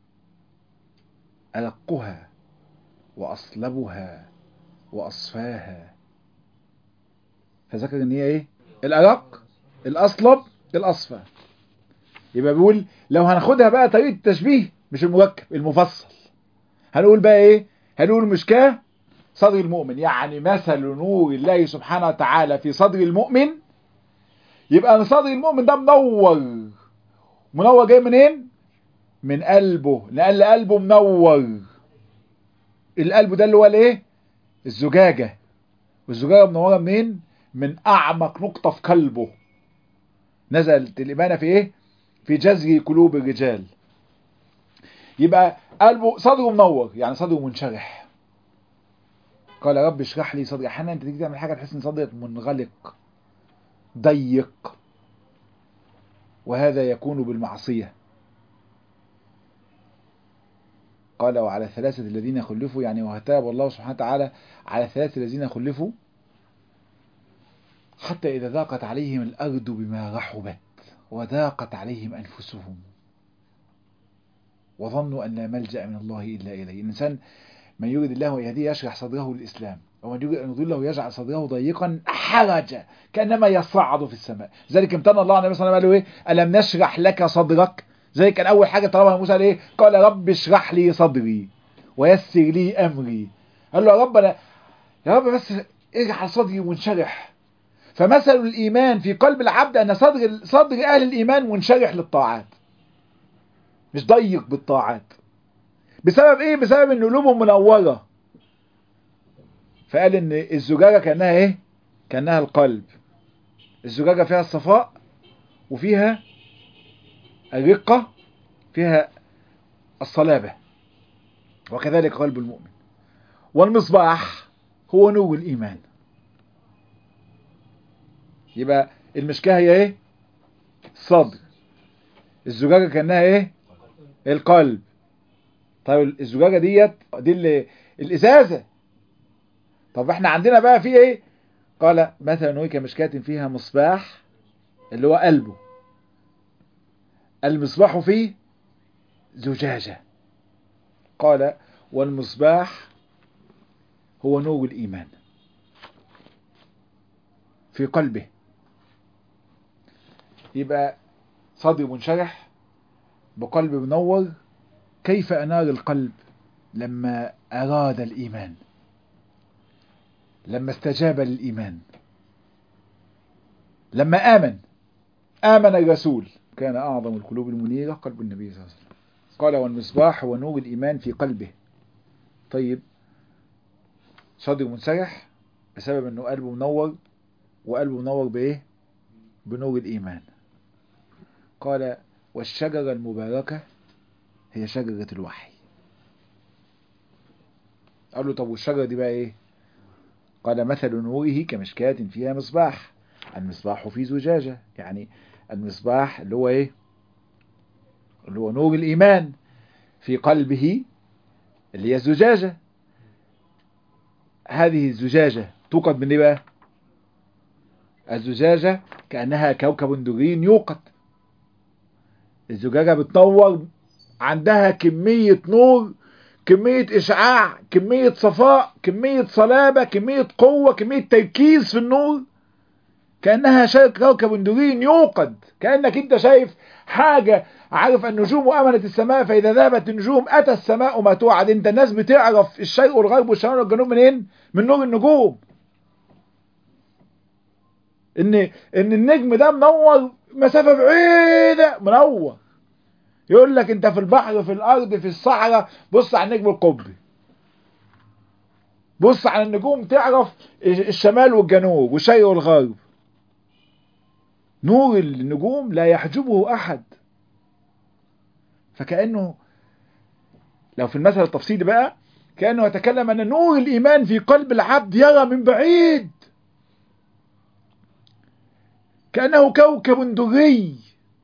ألقها وأصلبها وأصفاها فذكر إن هي إيه؟ الأرق الأصلب الأصفى يبقى بيقول لو هناخدها بقى طريقة التشبيه مش المركب المفصل هنقول بقى إيه؟ هنقول مشكاه صدر المؤمن يعني مثل نور الله سبحانه وتعالى في صدر المؤمن يبقى ان صدر المؤمن ده منور منور جاي منين من قلبه لان قلبه منور القلب ده اللي هو الايه الزجاجة والزجاجة منورة منين من اعمق نقطة في قلبه نزلت الإمانة في ايه في جذر قلوب الرجال يبقى قلبه صدره منور يعني صدره منشرح قال يا رب اشرح لي صدري احيانا انت تيجي تعمل حاجه تحس ان صدرك منغلق ضيق وهذا يكون بالمعصيه قال وعلى الثلاثة الذين خلفوا يعني وهتاب الله سبحانه وتعالى على الثلاثة الذين خلفوا حتى إذا ضاقت عليهم الأرض بما رحبت وضاقت عليهم أنفسهم وظنوا أن لا ملجأ من الله إلا إليه الإنسان من يريد الله أن يهديه يشرح صدره للإسلام ومن يريد أن يضله يجعل صدره ضيقا حرجا كأنما يصعد في السماء ذلك امتن الله عليه وسلم قال له إيه ألم نشرح لك صدرك ذلك كان أول حاجة طلبها موسى عليه قال رب اشرح لي صدري ويسر لي أمري قال له يا رب أنا يا رب بس اجعل صدري منشرح فمثل الإيمان في قلب العبد أن صدر صدر أهل الإيمان منشرح للطاعات مش ضيق بالطاعات بسبب ايه بسبب ان قلوبهم منوره فقال ان الزجاجه كانها ايه كانها القلب الزجاجه فيها الصفاء وفيها الرقه فيها الصلابة وكذلك قلب المؤمن والمصباح هو نور الإيمان يبقى المشكاة هي ايه الصدر الزجاجة كأنها ايه القلب طيب الزجاجة ديت دي اللي الإزازة طب احنا عندنا بقى في ايه قال مثلا نوي كمشكاة فيها مصباح اللي هو قلبه المصباح فيه زجاجة قال والمصباح هو نور الإيمان في قلبه يبقى صدر منشرح بقلب منور كيف أنار القلب لما أراد الإيمان لما استجاب للإيمان لما آمن آمن الرسول كان أعظم القلوب المنيرة قلب النبي صلى الله عليه وسلم قال والمصباح هو نور الإيمان في قلبه طيب صدر منسرح بسبب أنه قلبه منور وقلبه منور بإيه بنور الإيمان قال والشجرة المباركة هي شجرة الوحي قال له طب والشجرة دي بقى إيه قال مثل نوره كمشكاة فيها مصباح المصباح في زجاجة يعني المصباح اللي هو ايه اللي هو نور الإيمان في قلبه اللي هي الزجاجة هذه الزجاجة توقد من ايه بقى الزجاجة كأنها كوكب دري يوقد الزجاجة بتنور عندها كمية نور كمية إشعاع كمية صفاء كمية صلابة كمية قوة كمية تركيز في النور كأنها شايف كوكب دري يوقد كأنك انت شايف حاجة عارف النجوم وأمنت السماء فإذا ذهبت النجوم أتى السماء ما توعد انت الناس بتعرف الشرق والغرب والشمال والجنوب منين من نور النجوم ان ان النجم ده منور مسافة بعيدة منور يقول لك انت في البحر في الارض في الصحراء بص على النجم القطبي بص على النجوم تعرف الشمال والجنوب والشرق والغرب نور النجوم لا يحجبه احد فكأنه لو في المثل التفصيلي بقى كأنه يتكلم أن نور الإيمان في قلب العبد يرى من بعيد كأنه كوكب دري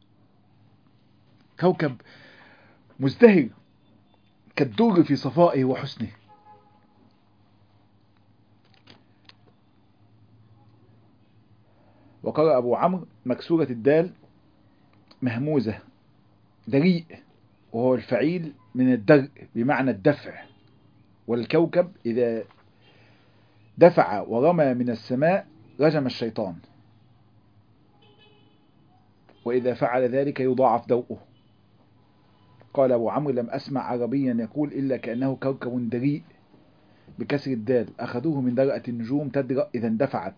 كوكب مزدهر كالدر في صفائه وحسنه وقرأ أبو عمرو مكسورة الدال مهموزة دريء وهو الفعيل من الدرء بمعنى الدفع والكوكب إذا دفع ورمى من السماء رجم الشيطان وإذا فعل ذلك يضاعف ضوءه قال أبو عمرو لم أسمع عربيا يقول إلا كأنه كوكب دريء بكسر الدال أخذوه من درأة النجوم تدرأ إذا اندفعت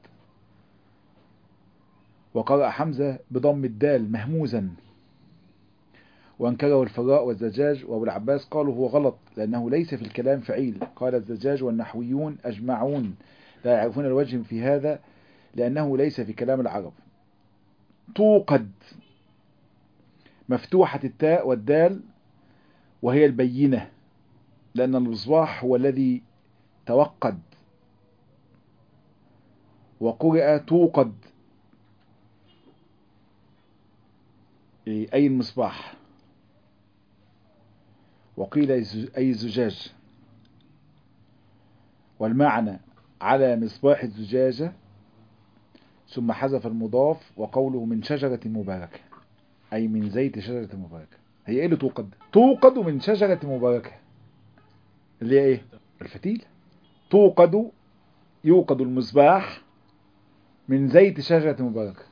وقرأ حمزة بضم الدال مهموزا وأنكره الفراء والزجاج وأبو العباس قالوا هو غلط لأنه ليس في الكلام فعيل قال الزجاج والنحويون أجمعون لا يعرفون الوجه في هذا لأنه ليس في كلام العرب توقد مفتوحة التاء والدال وهي البينة لأن المصباح هو الذي توقد وقرئ توقد أي المصباح وقيل أي الزجاج والمعنى على مصباح الزجاجة ثم حذف المضاف وقوله من شجرة مباركة أي من زيت شجرة مباركة هي إيه اللي توقد توقد من شجرة مباركة اللي هي إيه الفتيل توقد يوقد المصباح من زيت شجرة مباركة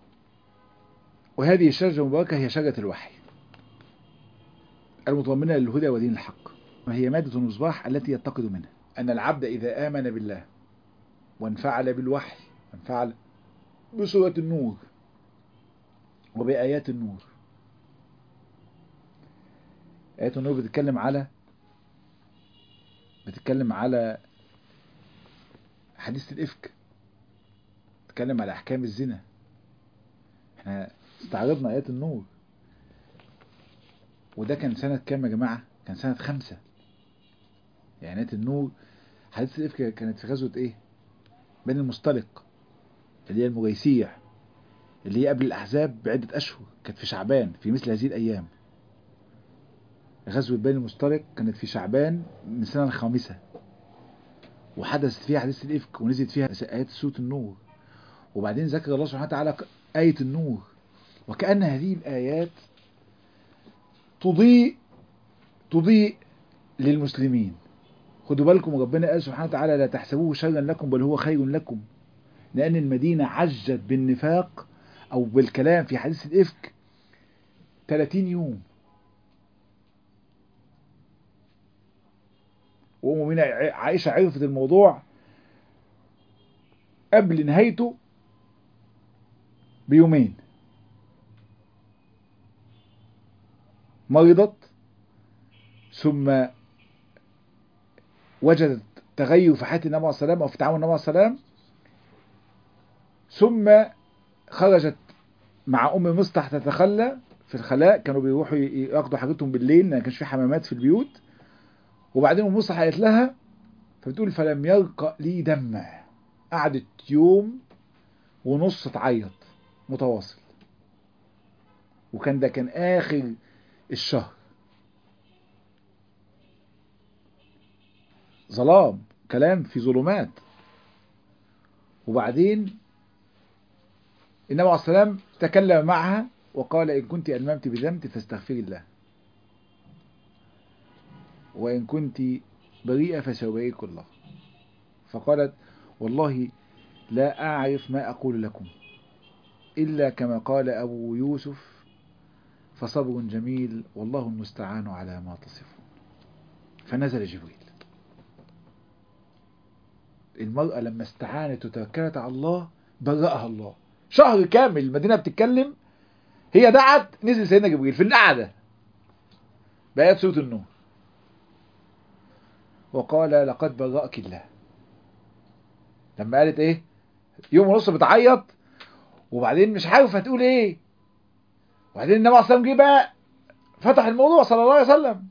وهذه الشجرة المباركة هي شجرة الوحي المتضمنة للهدى ودين الحق وهي مادة المصباح التي يتقد منها أن العبد إذا آمن بالله وانفعل بالوحي وانفعل بسورة النور وبآيات النور آيات النور بتتكلم على بتتكلم على حديث الإفك بتتكلم على أحكام الزنا احنا استعرضنا آيات النور وده كان سنة كام يا جماعة كان سنة خمسة يعني آية النور حديث الإفك كانت في غزوة إيه بني المصطلق اللي هي المريسيع اللي هي قبل الأحزاب بعدة أشهر كانت في شعبان في مثل هذه الأيام غزوة بني المصطلق كانت في شعبان من السنة الخامسة وحدثت فيها حديث الإفك ونزلت فيها آيات سورة النور وبعدين ذكر الله سبحانه وتعالى آية النور وكأن هذه الآيات تضيء تضيء للمسلمين خدوا بالكم ربنا قال سبحانه وتعالى لا تحسبوه شرا لكم بل هو خير لكم لأن المدينة عجت بالنفاق أو بالكلام في حديث الإفك 30 يوم وأم عائشة عرفت الموضوع قبل نهايته بيومين مرضت ثم وجدت تغير في حياة النبي عليه السلام أو في تعامل النبي عليه السلام ثم خرجت مع أم مصطح تتخلى في الخلاء كانوا بيروحوا ياخدوا حاجتهم بالليل لأن كانش في حمامات في البيوت وبعدين أم مصطح قالت لها فبتقول فلم يرقى لي دمع قعدت يوم ونص تعيط متواصل وكان ده كان آخر الشهر ظلام كلام في ظلمات وبعدين النبي عليه السلام تكلم معها وقال إن كنت ألممت بذنب فاستغفري الله وإن كنت بريئة فسيبرئك الله فقالت والله لا أعرف ما أقول لكم إلا كما قال أبو يوسف فصبر جميل والله المستعان على ما تصفون فنزل جبريل المرأة لما استعانت وتوكلت على الله برأها الله شهر كامل المدينة بتتكلم هي دعت نزل سيدنا جبريل في القعدة بآيات سورة النور وقال لقد برأك الله لما قالت ايه يوم ونص بتعيط وبعدين مش عارفه تقول ايه وبعدين النبي عليه الصلاه والسلام جه بقى فتح الموضوع صلى الله عليه وسلم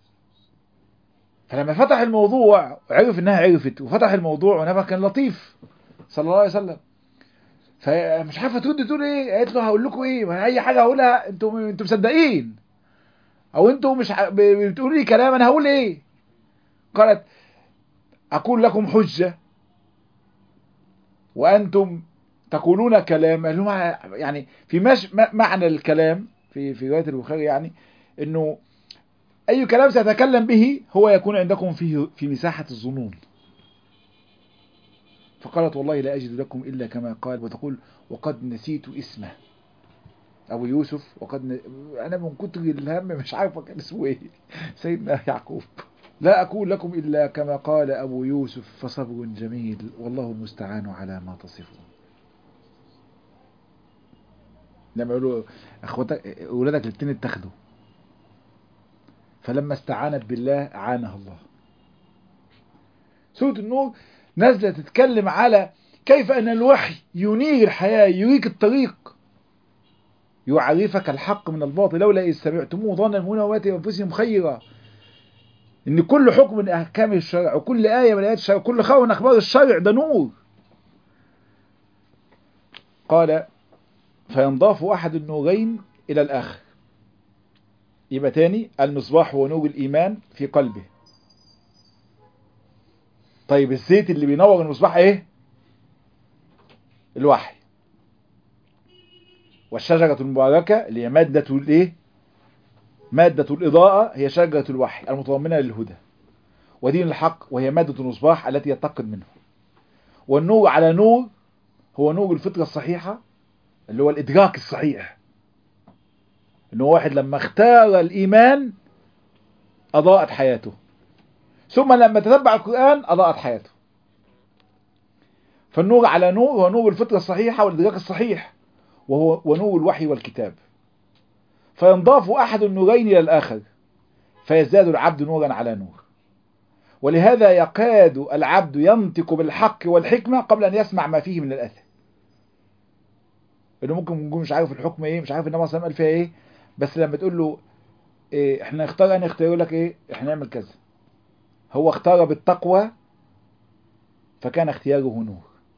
فلما فتح الموضوع عرف انها عرفت وفتح الموضوع والنبي كان لطيف صلى الله عليه وسلم فمش عارفه ترد تقول ايه قالت له هقول لكم ايه ما اي حاجه هقولها انتوا انتوا مصدقين او انتوا مش ع... بتقولوا لي كلام انا هقول ايه قالت اقول لكم حجه وانتم تقولون كلام اللي هو يعني في مش معنى الكلام في في روايه البخاري يعني انه اي كلام سيتكلم به هو يكون عندكم فيه في مساحه الظنون فقالت والله لا اجد لكم الا كما قال وتقول وقد نسيت اسمه ابو يوسف وقد ن... انا من كتر الهم مش عارفه كان اسمه ايه سيدنا يعقوب لا أقول لكم إلا كما قال أبو يوسف فصبر جميل والله المستعان على ما تصفون لما يقولوا أخوتك أولادك الاثنين اتخذوا فلما استعانت بالله أعانها الله سورة النور نازلة تتكلم على كيف أن الوحي ينير الحياة يريك الطريق يعرفك الحق من الباطل لولا إذ سمعتموه ظن المؤمنون واتي أنفسهم خيرا ان كل حكم من احكام الشرع وكل ايه من ايات الشرع وكل خبر من اخبار الشرع ده نور قال فينضاف احد النورين الى الاخر يبقى تاني المصباح هو نور الايمان في قلبه طيب الزيت اللي بينور المصباح ايه الوحي والشجرة المباركة اللي هي مادة الايه مادة الإضاءة هي شجرة الوحي المتضمنة للهدى ودين الحق وهي مادة المصباح التي يتقد منه والنور على نور هو نور الفطرة الصحيحة اللي هو الإدراك الصحيح إنه واحد لما اختار الإيمان أضاءت حياته ثم لما تتبع القرآن أضاءت حياته فالنور على نور هو نور الفطرة الصحيحة والإدراك الصحيح وهو ونور الوحي والكتاب فينضاف أحد النورين إلى الآخر فيزداد العبد نورا على نور ولهذا يكاد العبد ينطق بالحق والحكمة قبل أن يسمع ما فيه من الأثر إنه ممكن يكون مش عارف الحكم إيه مش عارف النبي صلى الله عليه وسلم قال فيها إيه بس لما تقول له إيه احنا نختار ان يختار لك ايه احنا نعمل كذا هو اختار بالتقوى فكان اختياره نور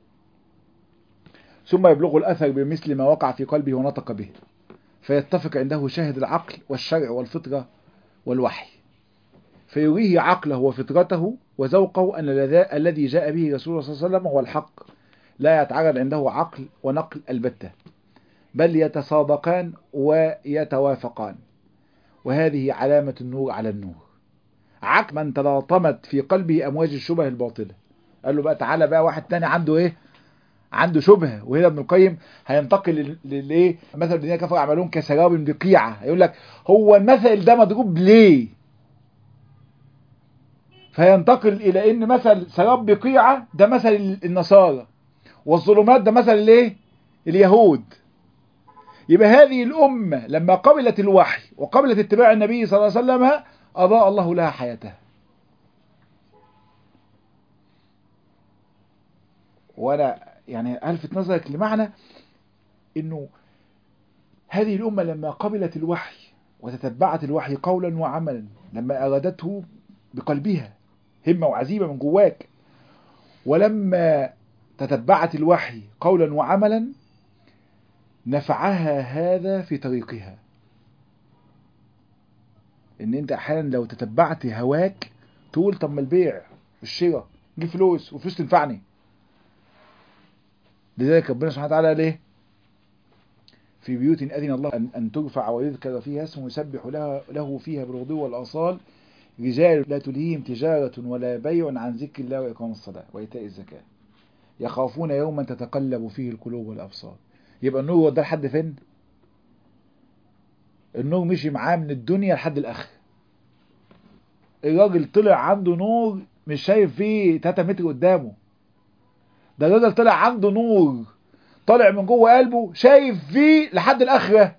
ثم يبلغ الأثر بمثل ما وقع في قلبه ونطق به فيتفق عنده شاهد العقل والشرع والفطرة والوحي فيريه عقله وفطرته وذوقه أن الذي جاء به رسول الله صلى الله عليه وسلم هو الحق لا يتعرض عنده عقل ونقل البتة بل يتصادقان ويتوافقان وهذه علامة النور على النور عقل من تلاطمت في قلبه أمواج الشبه الباطلة قال له بقى تعالى بقى واحد تاني عنده ايه عنده شبهه وهنا ابن القيم هينتقل للايه مثل الذين كفروا اعمالهم كسراب بقيعه هيقول لك هو المثل ده مضروب ليه فينتقل الى ان مثل سراب بقيعه ده مثل النصارى والظلمات ده مثل الايه اليهود يبقى هذه الامه لما قبلت الوحي وقبلت اتباع النبي صلى الله عليه وسلم اضاء الله لها حياتها وانا يعني الفت نظرك لمعنى انه هذه الامه لما قبلت الوحي وتتبعت الوحي قولا وعملا لما ارادته بقلبها همه وعزيمه من جواك ولما تتبعت الوحي قولا وعملا نفعها هذا في طريقها ان انت احيانا لو تتبعت هواك تقول طب ما البيع والشراء دي فلوس وفلوس تنفعني لذلك ربنا سبحانه وتعالى ليه في بيوت أذن الله أن, أن ترفع ويذكر فيها اسمه يسبح له, له فيها بالغدو والآصال رجال لا تلهيهم تجارة ولا بيع عن ذكر الله وإقام الصلاة وإيتاء الزكاة يخافون يوما تتقلب فيه القلوب والأبصار يبقى النور وداه لحد فين النور مشي معاه من الدنيا لحد الآخر الراجل طلع عنده نور مش شايف فيه 3 متر قدامه ده الراجل طلع عنده نور طالع من جوه قلبه شايف فيه لحد الاخره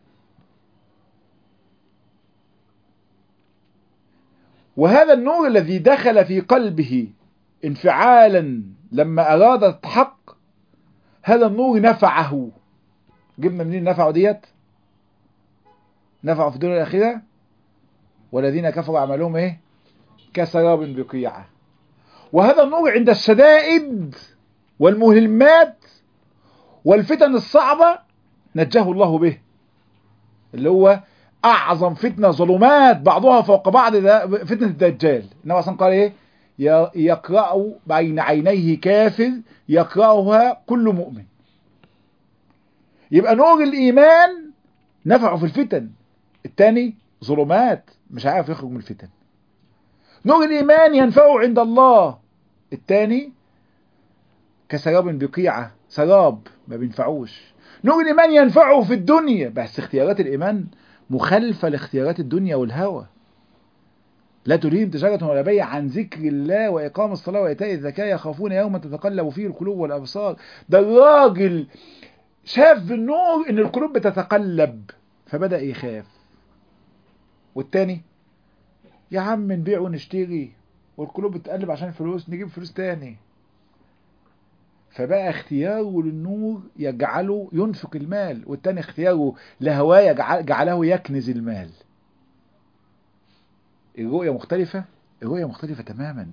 وهذا النور الذي دخل في قلبه انفعالا لما اراد الحق هذا النور نفعه جبنا منين نفعه ديت نفعه في الدنيا الاخره والذين كفروا اعمالهم ايه كسراب بقيعه وهذا النور عند الشدائد والمهمات والفتن الصعبة نجاه الله به اللي هو أعظم فتنة ظلمات بعضها فوق بعض فتنة الدجال إنما أصلا قال إيه يقرأ بين عينيه كافر يقرأها كل مؤمن يبقى نور الإيمان نفعه في الفتن الثاني ظلمات مش عارف يخرج من الفتن نور الإيمان ينفعه عند الله الثاني كسراب بقيعة سراب ما بينفعوش نور الإيمان ينفعه في الدنيا بس اختيارات الإيمان مخالفة لاختيارات الدنيا والهوى لا تلهيهم تجارة ولا بيع عن ذكر الله وإقام الصلاة وإيتاء الزكاة يخافون يوما تتقلب فيه القلوب والأبصار ده الراجل شاف بالنور إن القلوب بتتقلب فبدأ يخاف والتاني يا عم نبيع ونشتري والقلوب بتقلب عشان فلوس نجيب فلوس تاني فبقى اختياره للنور يجعله ينفق المال والتاني اختياره لهواه يجعل جعله يكنز المال الرؤية مختلفة الرؤية مختلفة تماما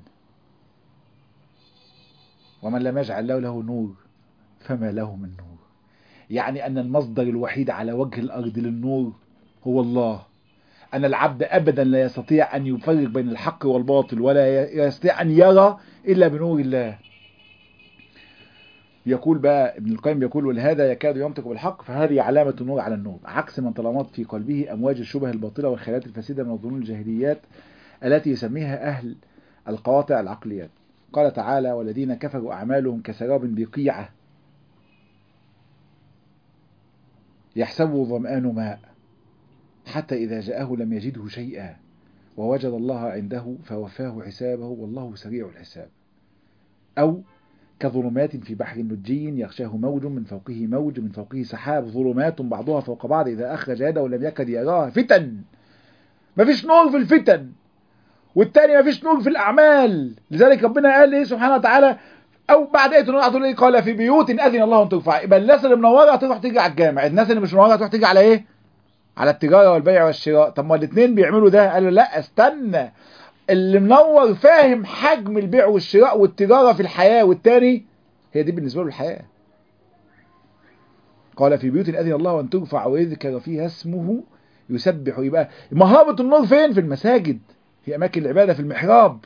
ومن لم يجعل له له نور فما له من نور يعني أن المصدر الوحيد على وجه الأرض للنور هو الله أن العبد أبدا لا يستطيع أن يفرق بين الحق والباطل ولا يستطيع أن يرى إلا بنور الله يقول بقى ابن القيم يقول ولهذا يكاد ينطق بالحق فهذه علامة النور على النور عكس من طالما في قلبه أمواج الشبه الباطلة والخيالات الفاسدة من الظنون الجاهليات التي يسميها أهل القواطع العقليات قال تعالى والذين كفروا أعمالهم كسراب بقيعة يحسبه ظمآن ماء حتى إذا جاءه لم يجده شيئا ووجد الله عنده فوفاه حسابه والله سريع الحساب أو كظلمات في بحر لجي يغشاه موج من فوقه موج من فوقه سحاب ظلمات بعضها فوق بعض إذا أخرج يده ولم يكد يراها فتن مفيش نور في الفتن والتاني مفيش نور في الأعمال لذلك ربنا قال إيه سبحانه وتعالى أو بعد آية النور هتقول إيه قال في بيوت أذن الله أن ترفع يبقى الناس اللي منورة هتروح تيجي على الجامع الناس اللي مش منورة هتروح تيجي على إيه على التجارة والبيع والشراء طب ما الاثنين بيعملوا ده قالوا لا استنى اللي منور فاهم حجم البيع والشراء والتجارة في الحياة والتاني هي دي بالنسبة له الحياة قال في بيوت أذن الله أن ترفع ويذكر فيها اسمه يسبح يبقى مهابة النور فين في المساجد في أماكن العبادة في المحراب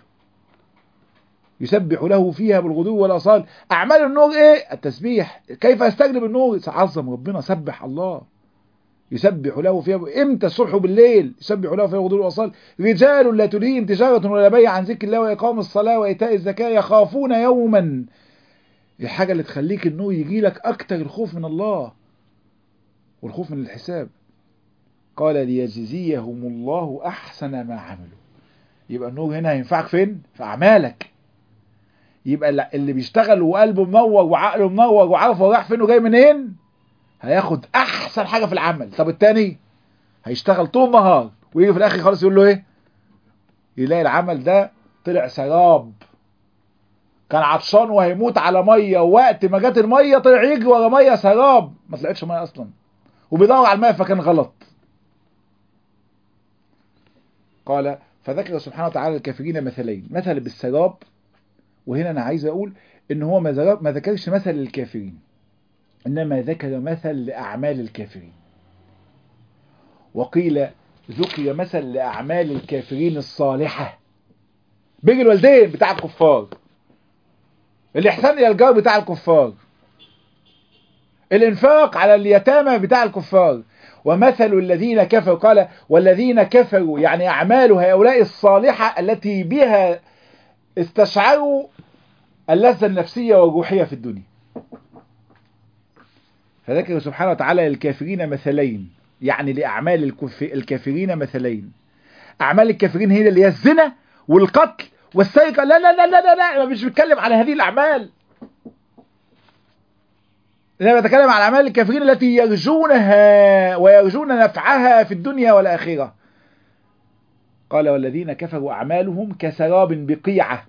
يسبح له فيها بالغدو والأصال أعمال النور إيه التسبيح كيف يستجلب النور عظم ربنا سبح الله يسبح له فيها امتى الصبح بالليل يسبح له فيها غدو واصال رجال لا تلهيهم تجارة ولا بيع عن ذكر الله وإقام الصلاة وإيتاء الزكاة يخافون يوما الحاجة اللي تخليك النور يجي لك أكتر الخوف من الله والخوف من الحساب قال ليجزيهم الله أحسن ما عملوا يبقى النور هنا هينفعك فين في أعمالك يبقى اللي بيشتغل وقلبه منور وعقله منور وعارف هو رايح فين وجاي منين هياخد احسن حاجه في العمل طب التاني هيشتغل طول النهار ويجي في الاخر خالص يقول له ايه يلاقي العمل ده طلع سراب كان عطشان وهيموت على ميه ووقت ما جت الميه طلع يجري ورا ميه سراب ما طلعتش ميه اصلا وبيدور على الميه فكان غلط قال فذكر سبحانه وتعالى الكافرين مثلين مثل بالسراب وهنا انا عايز اقول ان هو ما ذكرش مثل للكافرين انما ذكر مثل لاعمال الكافرين وقيل ذكر مثل لاعمال الكافرين الصالحه بيجي الوالدين بتاع الكفار الاحسان الى الجار بتاع الكفار الانفاق على اليتامى بتاع الكفار ومثل الذين كفروا قال والذين كفروا يعني اعمال هؤلاء الصالحه التي بها استشعروا اللذة النفسية والروحية في الدنيا فذكر سبحانه وتعالى للكافرين مثلين يعني لأعمال الكف... الكافرين مثلين أعمال الكافرين هي اللي هي الزنا والقتل والسرقة لا لا لا لا لا, لا. مش بتكلم على هذه الأعمال أنا بتكلم على أعمال الكافرين التي يرجونها ويرجون نفعها في الدنيا والآخرة قال والذين كفروا أعمالهم كسراب بقيعة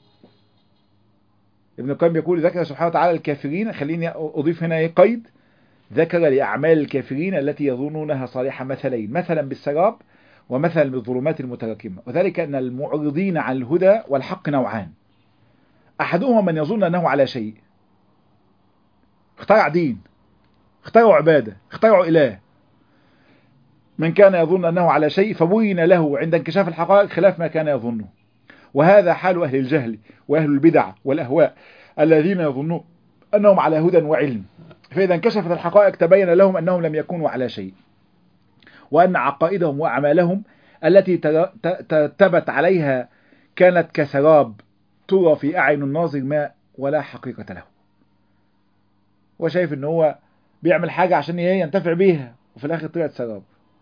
ابن القيم يقول ذكر سبحانه وتعالى الكافرين خليني أضيف هنا ايه قيد ذكر لأعمال الكافرين التي يظنونها صالحة مثلين مثلا بالسراب ومثلا بالظلمات المتراكمة وذلك أن المعرضين عن الهدى والحق نوعان أحدهما من يظن أنه على شيء اخترع دين اخترعوا عبادة اخترعوا إله من كان يظن أنه على شيء فبين له عند انكشاف الحقائق خلاف ما كان يظنه وهذا حال أهل الجهل وأهل البدع والأهواء الذين يظنون أنهم على هدى وعلم فإذا انكشفت الحقائق تبين لهم أنهم لم يكونوا على شيء وأن عقائدهم وأعمالهم التي ترتبت عليها كانت كسراب ترى في أعين الناظر ماء ولا حقيقة له وشايف ان هو بيعمل حاجة عشان ينتفع بيها وفي الآخر طلعت سراب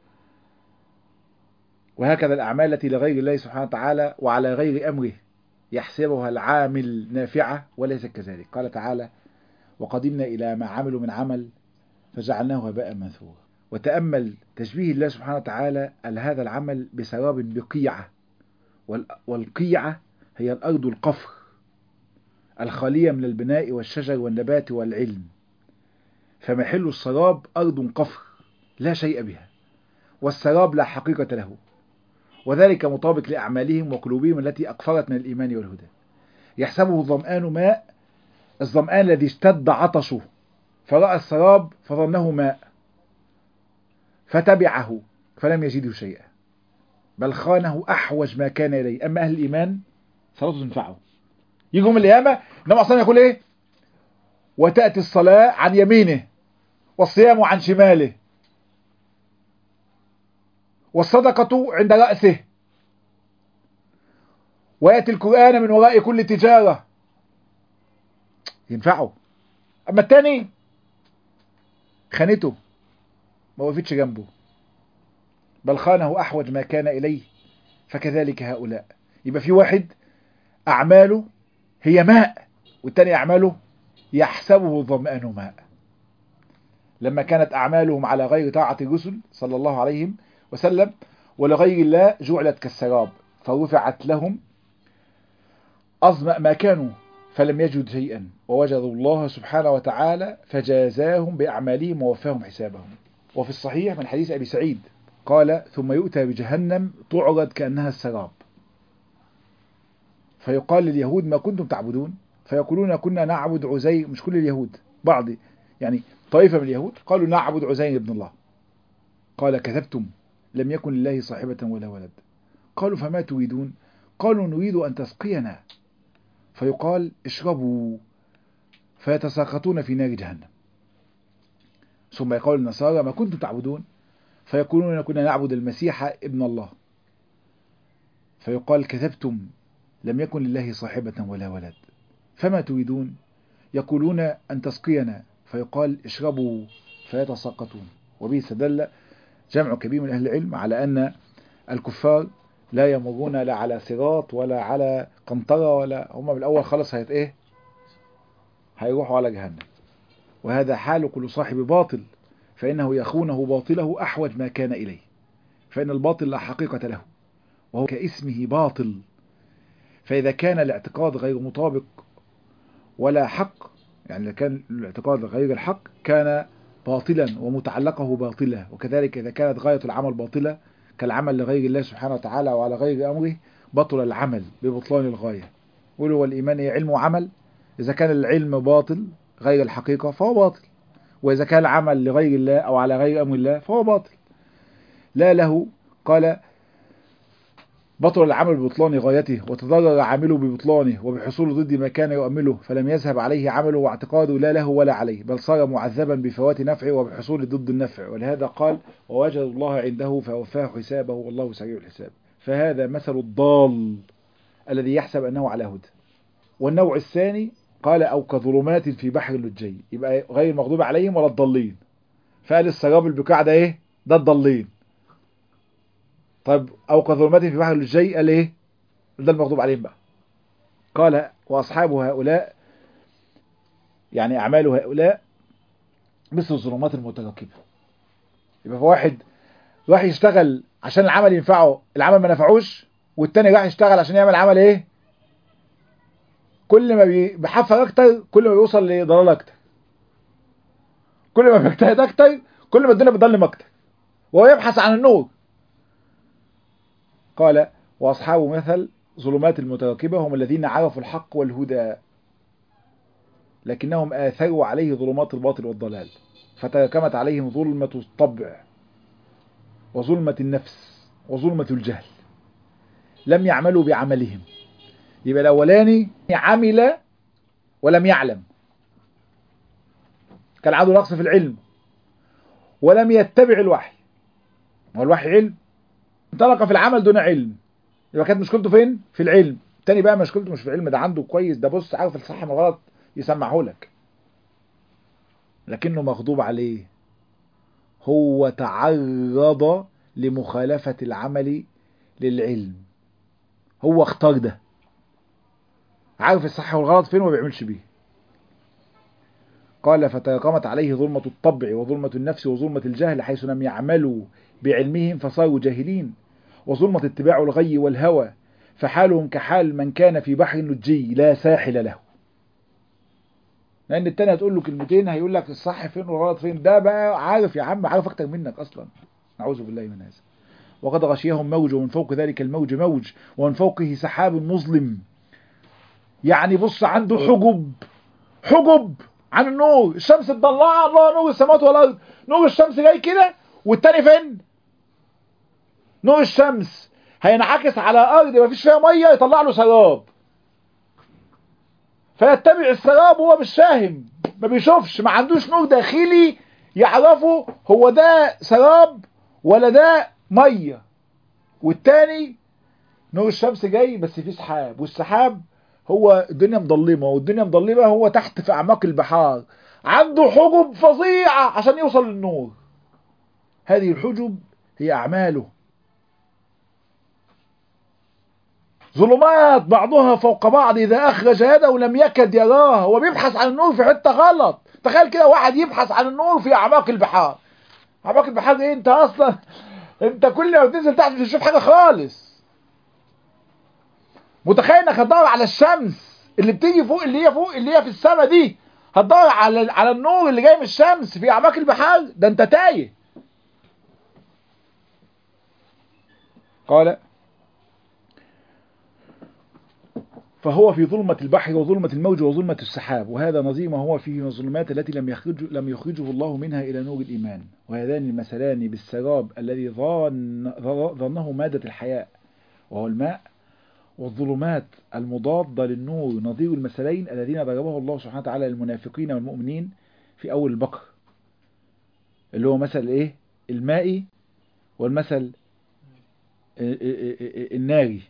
وهكذا الأعمال التي لغير الله سبحانه وتعالى وعلى غير أمره يحسبها العامل نافعة وليس كذلك قال تعالى وقدمنا إلى ما عملوا من عمل فجعلناه هباء منثورا وتأمل تشبيه الله سبحانه وتعالى هذا العمل بسراب بقيعة والقيعة هي الأرض القفر الخالية من البناء والشجر والنبات والعلم فمحل السراب أرض قفر لا شيء بها والسراب لا حقيقة له وذلك مطابق لأعمالهم وقلوبهم التي أقفرت من الإيمان والهدى يحسبه الظمآن ماء الظمآن الذي اشتد عطشه فرأى السراب فظنه ماء فتبعه فلم يجده شيئا بل خانه أحوج ما كان إليه أما أهل الإيمان صلاته تنفعه يجوا من القيامة إنما أصلا يقول إيه وتأتي الصلاة عن يمينه والصيام عن شماله والصدقة عند رأسه ويأتي القرآن من وراء كل تجارة ينفعه أما التاني خانته ما وقفتش جنبه بل خانه أحوج ما كان إليه فكذلك هؤلاء يبقى في واحد أعماله هي ماء والتاني أعماله يحسبه الظمآن ماء لما كانت أعمالهم على غير طاعة الرسل صلى الله عليهم وسلم ولغير الله جعلت كالسراب فرفعت لهم أظمأ ما كانوا فلم يجد شيئا ووجدوا الله سبحانه وتعالى فجازاهم بأعمالهم ووفاهم حسابهم وفي الصحيح من حديث أبي سعيد قال ثم يؤتى بجهنم تعرض كأنها السراب فيقال لليهود ما كنتم تعبدون فيقولون كنا نعبد عزير مش كل اليهود بعض يعني طائفة من اليهود قالوا نعبد عزير ابن الله قال كذبتم لم يكن لله صاحبة ولا ولد قالوا فما تريدون قالوا نريد أن تسقينا فيقال اشربوا فيتساقطون في نار جهنم ثم يقول النصارى ما كنتم تعبدون فيقولون كنا نعبد المسيح ابن الله فيقال كذبتم لم يكن لله صاحبة ولا ولد فما تريدون يقولون أن تسقينا فيقال اشربوا فيتساقطون وبه استدل جمع كبير من أهل العلم على أن الكفار لا يمرون لا على صراط ولا على قنطرة ولا هم بالأول خلص هيت إيه هيروحوا على جهنم وهذا حال كل صاحب باطل فإنه يخونه باطله أحوج ما كان إليه فإن الباطل لا حقيقة له وهو كاسمه باطل فإذا كان الاعتقاد غير مطابق ولا حق يعني إذا كان الاعتقاد غير الحق كان باطلا ومتعلقه باطلا وكذلك إذا كانت غاية العمل باطلة كالعمل لغير الله سبحانه وتعالى وعلى غير أمره بطل العمل ببطلان الغاية قولوا والإيمان علم وعمل إذا كان العلم باطل غير الحقيقة فهو باطل وإذا كان العمل لغير الله أو على غير أمر الله فهو باطل لا له قال بطل العمل ببطلان غايته وتضرر عامله ببطلانه وبحصول ضد ما كان يؤمله فلم يذهب عليه عمله واعتقاده لا له ولا عليه بل صار معذبا بفوات نفعه وبحصول ضد النفع ولهذا قال ووجد الله عنده فوفاه حسابه والله سريع الحساب فهذا مثل الضال الذي يحسب أنه على هدى والنوع الثاني قال أو كظلمات في بحر اللجي يبقى غير المغضوب عليهم ولا الضالين فقال السراب البكاع ده ايه ده الضالين طيب أو كظلمات في بحر اللجي قال ايه ده المغضوب عليهم بقى قال وأصحاب هؤلاء يعني أعمال هؤلاء مثل الظلمات المتراكبة يبقى في واحد راح يشتغل عشان العمل ينفعه العمل ما نفعوش والتاني راح يشتغل عشان يعمل عمل ايه كل ما بيحفر اكتر كل ما بيوصل لضلال اكتر كل ما بيجتهد اكتر كل ما الدنيا بتضلم اكتر وهو يبحث عن النور قال واصحاب مثل ظلمات المتراكبه هم الذين عرفوا الحق والهدى لكنهم آثروا عليه ظلمات الباطل والضلال فتراكمت عليهم ظلمة الطبع وظلمة النفس وظلمة الجهل لم يعملوا بعملهم يبقى الأولاني عمل ولم يعلم كان عنده نقص في العلم ولم يتبع الوحي هو الوحي علم انطلق في العمل دون علم يبقى كانت مشكلته فين في العلم التاني بقى مشكلته مش في العلم ده عنده كويس ده بص عارف الصح من الغلط يسمعه لك لكنه مغضوب عليه هو تعرض لمخالفة العمل للعلم هو اختار ده عارف الصح والغلط فين وما بيعملش بيه قال فتراكمت عليه ظلمة الطبع وظلمة النفس وظلمة الجهل حيث لم يعملوا بعلمهم فصاروا جاهلين وظلمة اتباع الغي والهوى فحالهم كحال من كان في بحر نجي لا ساحل له لان التاني هتقول له كلمتين هيقول لك الصح فين والغلط فين ده بقى عارف يا عم عارف اكتر منك اصلا اعوذ بالله من هذا وقد غشيهم موج ومن فوق ذلك الموج موج ومن فوقه سحاب مظلم يعني بص عنده حجب حجب عن النور الشمس مطلعه الله نور السماوات والارض نور الشمس جاي كده والتاني فين نور الشمس هينعكس على ارض ما فيش فيها ميه يطلع له سراب فيتبع السراب وهو مش فاهم ما بيشوفش ما عندوش نور داخلي يعرفه هو ده سراب ولا ده ميه والتاني نور الشمس جاي بس فيه سحاب والسحاب هو الدنيا مضلمه والدنيا مضلمه هو تحت في اعماق البحار عنده حجب فظيعه عشان يوصل للنور هذه الحجب هي اعماله ظلمات بعضها فوق بعض إذا أخرج يده لم يكد يراه هو بيبحث عن النور في حتة غلط تخيل كده واحد يبحث عن النور في أعماق البحار أعماق البحار إيه أنت أصلا أنت كل ما بتنزل تحت مش هتشوف حاجة خالص متخيل إنك هتدور على الشمس اللي بتيجي فوق اللي هي فوق اللي هي في السماء دي هتدور على على النور اللي جاي من الشمس في أعماق البحار ده أنت تايه قال فهو في ظلمة البحر وظلمة الموج وظلمة السحاب وهذا نظير ما هو فيه من الظلمات التي لم يخرج لم يخرجه الله منها إلى نور الإيمان وهذان المثلان بالسراب الذي ظن ظنه مادة الحياة وهو الماء والظلمات المضادة للنور نظير المثلين الذين ضربه الله سبحانه وتعالى للمنافقين والمؤمنين في أول البقر اللي هو مثل إيه المائي والمثل الناري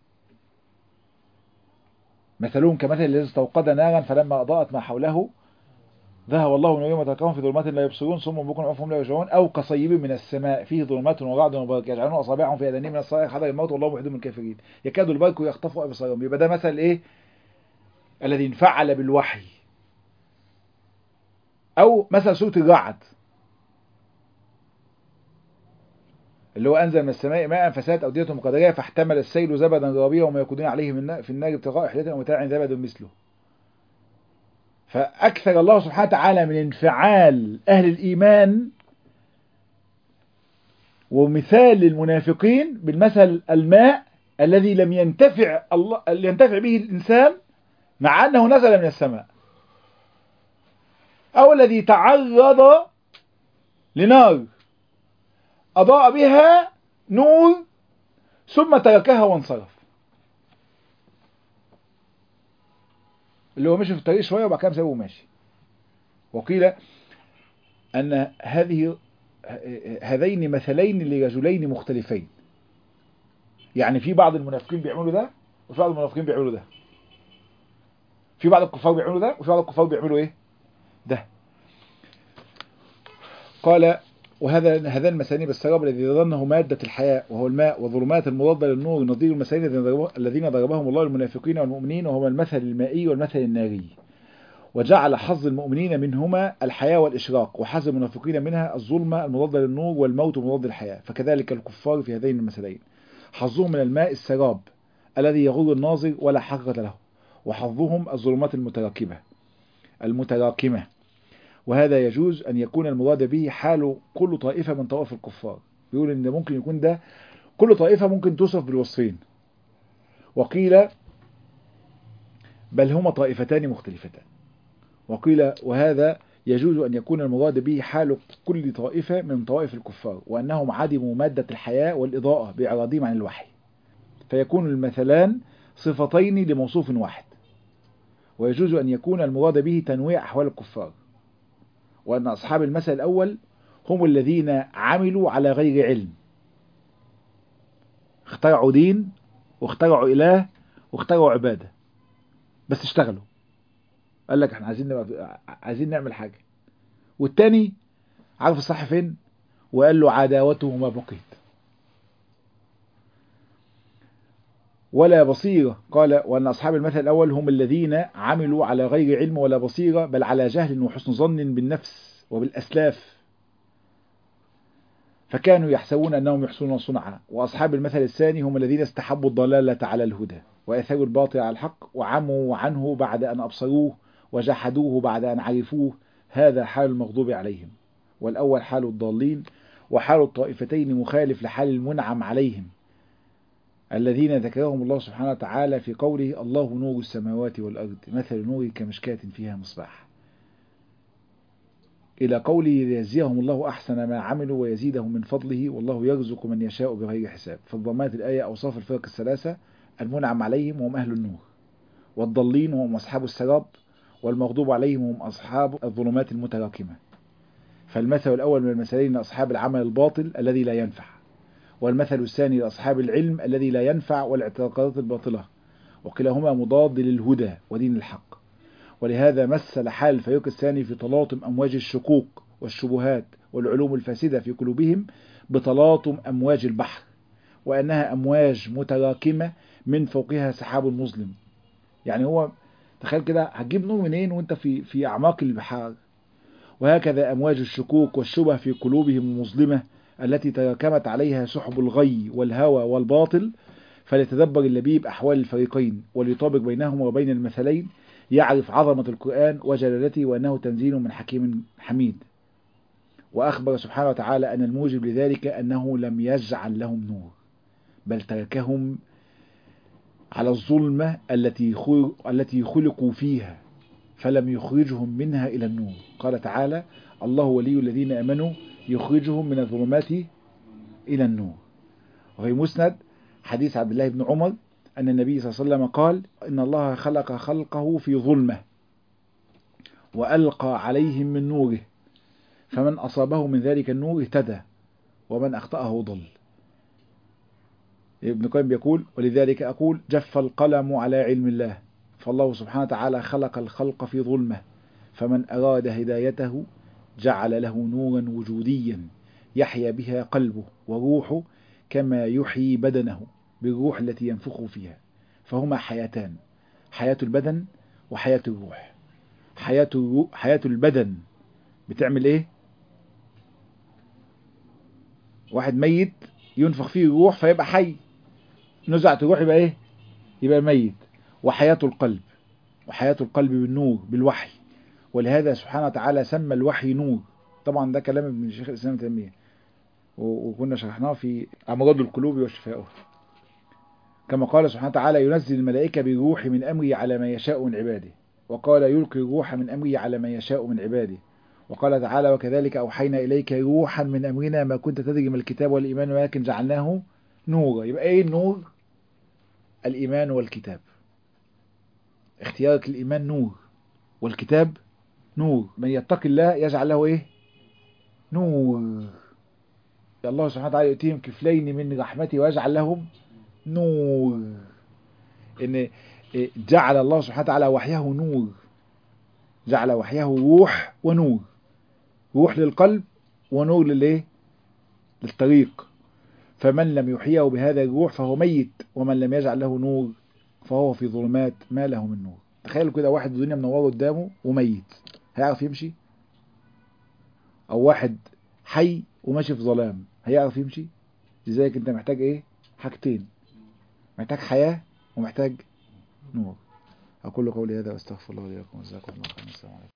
مثلهم كمثل الذي استوقد نارا فلما أضاءت ما حوله ذهب الله نورهم وتركهم في ظلمات لا يبصرون ثم بكم عفهم لا يرجعون أو كصيب من السماء فيه ظلمات ورعد وبرق يجعلون أصابعهم في أذانهم من الصائغ حذر الموت والله محيط بالكافرين يكاد البرق يخطف أبصارهم يبقى ده مثل إيه الذي انفعل بالوحي أو مثل سورة الرعد اللي هو أنزل من السماء ماء فسادت أوديتهم قدرية فاحتمل السيل زبدا رابيا وما يقودون عليه من في النار ابتغاء حيلة ومتاع زبد مثله فأكثر الله سبحانه وتعالى من انفعال أهل الإيمان ومثال للمنافقين بالمثل الماء الذي لم ينتفع الله ينتفع به الإنسان مع أنه نزل من السماء أو الذي تعرض لنار أضاء بها نور ثم تركها وانصرف اللي هو مشي في الطريق شوية وبعد كده سابه ماشي وقيل أن هذه هذين مثلين لرجلين مختلفين يعني في بعض المنافقين بيعملوا ده وفي بعض المنافقين بيعملوا ده في بعض الكفار بيعملوا ده وفي بعض الكفار بيعملوا ايه ده قال وهذا هذان المسانيب السراب الذي ظنه مادة الحياة وهو الماء وظلمات المضادة للنور نظير المسانيب الذين ضربهم الله للمنافقين والمؤمنين وهما المثل المائي والمثل الناري وجعل حظ المؤمنين منهما الحياة والإشراق وحظ المنافقين منها الظلمة المضادة للنور والموت المضاد للحياة فكذلك الكفار في هذين المثلين حظهم من الماء السراب الذي يغر الناظر ولا حقيقة له وحظهم الظلمات المتراكبة المتراكمة وهذا يجوز أن يكون المراد به حال كل طائفة من طوائف الكفار بيقول إن ممكن يكون ده كل طائفة ممكن توصف بالوصفين وقيل بل هما طائفتان مختلفتان وقيل وهذا يجوز أن يكون المراد به حال كل طائفة من طوائف الكفار وأنهم عدموا مادة الحياة والإضاءة بإعراضهم عن الوحي فيكون المثلان صفتين لموصوف واحد ويجوز أن يكون المراد به تنويع أحوال الكفار وأن أصحاب المثل الأول هم الذين عملوا على غير علم اخترعوا دين واخترعوا إله واخترعوا عبادة بس اشتغلوا قال لك احنا عايزين نبقى عايزين نعمل حاجة والتاني عارف الصح فين وقال له عداوته ما بقيت ولا بصيرة قال وأن أصحاب المثل الأول هم الذين عملوا على غير علم ولا بصيرة بل على جهل وحسن ظن بالنفس وبالأسلاف فكانوا يحسبون أنهم يحسنون صنعا وأصحاب المثل الثاني هم الذين استحبوا الضلالة على الهدى وأثروا الباطل على الحق وعموا عنه بعد أن أبصروه وجحدوه بعد أن عرفوه هذا حال المغضوب عليهم والأول حال الضالين وحال الطائفتين مخالف لحال المنعم عليهم الذين ذكرهم الله سبحانه وتعالى في قوله الله نور السماوات والأرض مثل نور كمشكاة فيها مصباح إلى قوله ليجزيهم الله أحسن ما عملوا ويزيدهم من فضله والله يرزق من يشاء بغير حساب فالضمات الآية أوصاف الفرق الثلاثة المنعم عليهم وهم أهل النور والضالين وهم أصحاب السراب والمغضوب عليهم هم أصحاب الظلمات المتراكمة فالمثل الأول من المثلين أصحاب العمل الباطل الذي لا ينفع والمثل الثاني لأصحاب العلم الذي لا ينفع والاعتقادات الباطلة وكلاهما مضاد للهدى ودين الحق ولهذا مثل حال الفريق الثاني في تلاطم أمواج الشكوك والشبهات والعلوم الفاسدة في قلوبهم بتلاطم أمواج البحر وأنها أمواج متراكمة من فوقها سحاب مظلم يعني هو تخيل كده هتجيب نور منين وانت في في أعماق البحار وهكذا أمواج الشكوك والشبه في قلوبهم المظلمة التي تراكمت عليها سحب الغي والهوى والباطل فليتدبر اللبيب أحوال الفريقين وليطابق بينهما وبين المثلين يعرف عظمة القرآن وجلالته وأنه تنزيل من حكيم حميد وأخبر سبحانه وتعالى أن الموجب لذلك أنه لم يجعل لهم نور بل تركهم على الظلمة التي التي خلقوا فيها فلم يخرجهم منها إلى النور قال تعالى الله ولي الذين أمنوا يخرجهم من الظلمات إلى النور وفي مسند حديث عبد الله بن عمر أن النبي صلى الله عليه وسلم قال إن الله خلق خلقه في ظلمة وألقى عليهم من نوره فمن أصابه من ذلك النور اهتدى ومن أخطأه ضل ابن قيم بيقول ولذلك أقول جف القلم على علم الله فالله سبحانه وتعالى خلق الخلق في ظلمة فمن أراد هدايته جعل له نورا وجوديا يحيا بها قلبه وروحه كما يحيي بدنه بالروح التي ينفخ فيها فهما حياتان حياة البدن وحياة الروح حياة, الروح حياة البدن بتعمل ايه واحد ميت ينفخ فيه الروح فيبقى حي نزعت الروح يبقى ايه يبقى ميت وحياة القلب وحياة القلب بالنور بالوحي ولهذا سبحانه وتعالى سمى الوحي نور طبعا ده كلام ابن الشيخ الاسلام تيميه وكنا شرحناه في امراض القلوب وشفائها كما قال سبحانه وتعالى ينزل الملائكة بالروح من أمره على ما يشاء من عباده وقال يلقي الروح من أمره على ما يشاء من عباده وقال تعالى وكذلك أوحينا إليك روحا من أمرنا ما كنت تدري ما الكتاب والإيمان ولكن جعلناه نورا يبقى إيه النور الإيمان والكتاب اختيارك الإيمان نور والكتاب نور من يتقي الله يجعل له إيه نور الله سبحانه وتعالى يؤتيهم كفلين من رحمته ويجعل لهم نور ان جعل الله سبحانه وتعالى وحيه نور جعل وحيه روح ونور روح للقلب ونور للايه للطريق فمن لم يحييه بهذا الروح فهو ميت ومن لم يجعل له نور فهو في ظلمات ما له من نور تخيلوا كده واحد الدنيا منوره قدامه وميت هيعرف يمشي او واحد حي وماشي في ظلام هيعرف يمشي لذلك انت محتاج ايه حاجتين محتاج حياة ومحتاج نور أقول قولي هذا واستغفر الله لي ولكم وجزاكم الله خيرا السلام عليكم